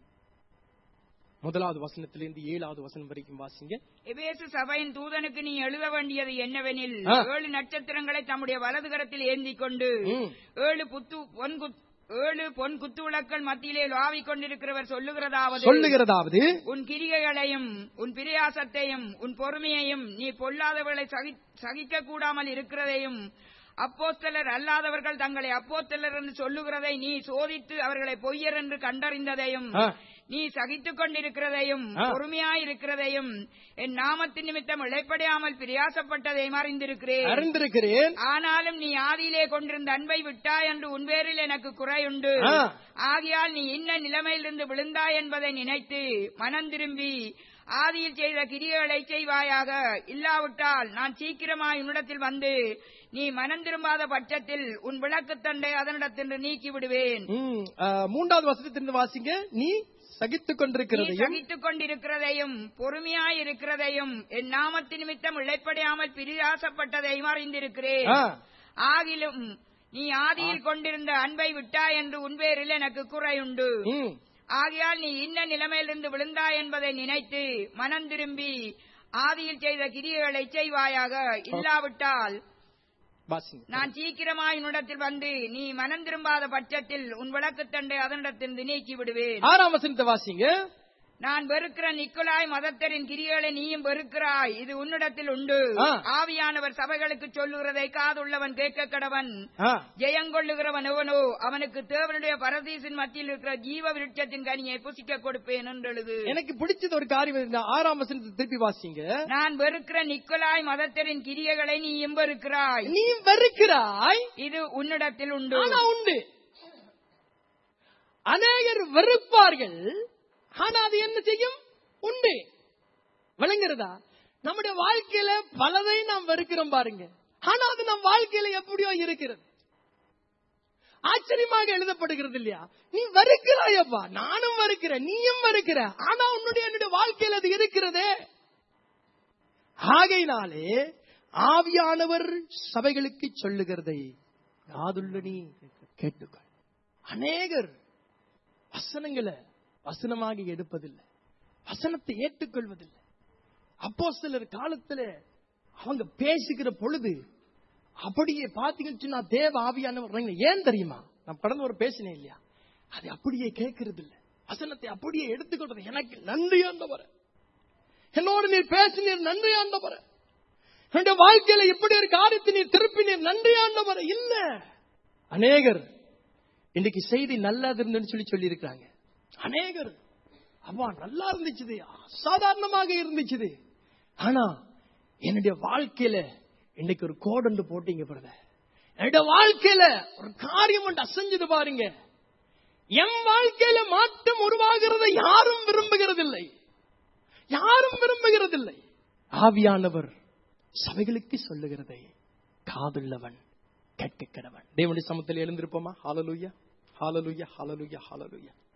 முதலாவது வசனத்திலிருந்து ஏழாவது வசனம் வரைக்கும் வாசிங்க எபேசு சபையின் தூதனுக்கு நீ எழுத வேண்டியது என்னவெனில் ஆ. ஏழு நட்சத்திரங்களை தம்முடைய வலது கரத்தில் ஏந்திக் கொண்டு ம். ஏழு புத்து பொன் குத்- ஏழு பொன் குத்து விளக்கள் மத்தியிலே லாவிக் கொண்டிருக்கிறவர் சொல்லுகிறதாவது சொல்லுகிறதாவது உன் கிரிகைகளையும் உன் பிரியாசத்தையும் உன் பொறுமையையும் நீ பொல்லாதவர்களை சகி- சகிக்க கூடாமல் இருக்கிறதையும் அப்போஸ்தலர் அல்லாதவர்கள் தங்களை அப்போஸ்தலர் என்று சொல்லுகிறதை நீ சோதித்து அவர்களை பொய்யர் என்று கண்டறிந்ததையும் ஆ. நீ சகித்துக் கொண்டிருக்கிறதையும் ஆ. பொறுமையாயிருக்கிறதையும் என் நாமத்தின் நிமித்தம் இழைப்படையாமல் பிரியாசப்பட்டதையும் அறிந்திருக்கிறேன் அறிந்திருக்கிறேன் ஆனாலும் நீ ஆதியிலே கொண்டிருந்த அன்பை விட்டாய் என்று உன் பேரில் எனக்கு குறையுண்டு ஆ. ஆகையால் நீ இன்ன நிலைமையிலிருந்து விழுந்தாய் என்பதை நினைத்து மனம் திரும்பி ஆதியில் செய்த கிரியைகளை செய்வாயாக இல்லாவிட்டால் நான் சீக்கிரமாய் உன்னிடத்தில் வந்து நீ மனம் திரும்பாத பட்சத்தில் உன் விளக்குத்தண்டை அதனிடத்தின்று நீக்கி விடுவேன் ம், ஆ, மூன்றாவது வசனத்திலிருந்து வாசிங்க நீ சகித்துக் நீ கொண்டிருக்கிறதையும் சகித்துக் கொண்டிருக்கிறதையும் பொறுமையாய் இருக்கிறதையும் என் நாமத்தின் நிமித்தம் இழைப்படையாமல் பிரியாசப்பட்டதையும் அறிந்திருக்கிறேன் ஆ. ஆகிலும் நீ ஆதியில் கொண்டிருந்த அன்பை விட்டாய் என்று உன் பேரில் எனக்கு குறையுண்டு ம், ஆகையால் நீ இன்ன நிலைமையிலிருந்து விழுந்தாய் என்பதை நினைத்து மனம் திரும்பி ஆதியில் செய்த கிரியைகளை செய்வாயாக இல்லாவிட்டால் வாசிங்க நான் சீக்கிரமாய் உன்னிடத்தில் வந்து நீ மனம் திரும்பாத பட்சத்தில் உன் விளக்குத்தண்டை அதனிடத்திலிருந்து நீக்கி விடுவேன் ஆறாம் வசனத்தை வாசிங்க நான் வெறுக்கிற நிக்கோலாய் மதத்தரின் கிரிகளை நீயும் வெறுக்கிறாய் இது உன்னிடத்தில் உண்டு ஆ. ஆவியானவர் சபைகளுக்கு சொல்லுகிறதை காதுள்ளவன் கேட்க கடவன் ஆ, ஜெயங்கொள்ளுகிறவன் எவனோ அவனுக்கு தேவனுடைய பரதீசின் மத்தியில் இருக்கிற ஜீவ விருட்சத்தின் கனியை புசிக்க கொடுப்பேன் என்று எழுது எனக்கு பிடிச்சது ஒரு காரியம் இந்த ஆறாம் வசனத்தை திருப்பி வாசிங்க நான் வெறுக்கிற நிக்கோலாய் மதத்தரின் கிரியைகளை நீயும் வெறுக்கிறாய் நீ வெறுக்கிறாய் இது உன்னிடத்தில் உண்டு ஆனா உண்டு அநேகர் வெறுப்பார்கள் ஆனா அது என்ன செய்யும் உண்டு விளங்குறதா நம்முடைய வாழ்க்கையில பலதை நாம் வெறுக்கிறோம் பாருங்க ஆனா அது நம் வாழ்க்கையில எப்படியோ இருக்கிறது ஆச்சரியமாக எழுதப்படுகிறது இல்லையா நீ வெறுக்கிறாயப்பா நானும் வெறுக்கிறேன் நீயும் வெறுக்கிற ஆனா உன்னுடைய என்னுடைய வாழ்க்கையில் அது இருக்கிறதே ஆகையினாலே ஆவியானவர் சபைகளுக்கு சொல்லுகிறதை காதுள்ள நீ கேட்டுக்கொள் அநேகர் வசனங்களை வசனமாக எடுப்பதில்லை வசனத்தை ஏற்றுக்கொள்வதில்லை அப்போ சிலர் காலத்துல அவங்க பேசுகிற பொழுது அப்படியே பாத்தீங்கன்னு சொன்னா தேவ ஆவியானவர் இறங்கின. ஏன் தெரியுமா நான் கடந்த ஒரு பேசினேன் இல்லையா அது அப்படியே கேட்கறது இல்ல வசனத்தை அப்படியே எடுத்துக்கொள்றது எனக்கு நன்றி ஆண்டவர என்னோடு நீர் பேசினீர் நன்றி ஆண்டவர என்னுடைய வாழ்க்கையில இப்படி ஒரு காரியத்தை நீர் திருப்பினீர் நன்றி ஆண்டவர இல்ல அநேகர் இன்னைக்கு செய்தி நல்லா இருந்துன்னு சொல்லி சொல்லி இருக்காங்க அநேகர் அப்பா நல்லா இருந்துச்சு சாதாரணமாக இருந்துச்சு ஆனா என்னுடைய வாழ்க்கையில இன்னைக்கு ஒரு கோடண்டு போட்டீங்க பிரதர் என்னுடைய வாழ்க்கையில ஒரு காரியம் ஒன்று அசைஞ்சது பாருங்க என் வாழ்க்கையில மாற்றம் உருவாகிறதை யாரும் விரும்புகிறதில்லை யாரும் விரும்புகிறதில்லை ஆவியானவர் சபைகளுக்கு சொல்லுகிறதை காதுள்ளவன் கேட்க கடவன் தேவனுடைய சமத்தில் எழுந்திருப்போமா ஹாலலுயா ஹாலலுயா ஹாலலுயா ஹாலலுயா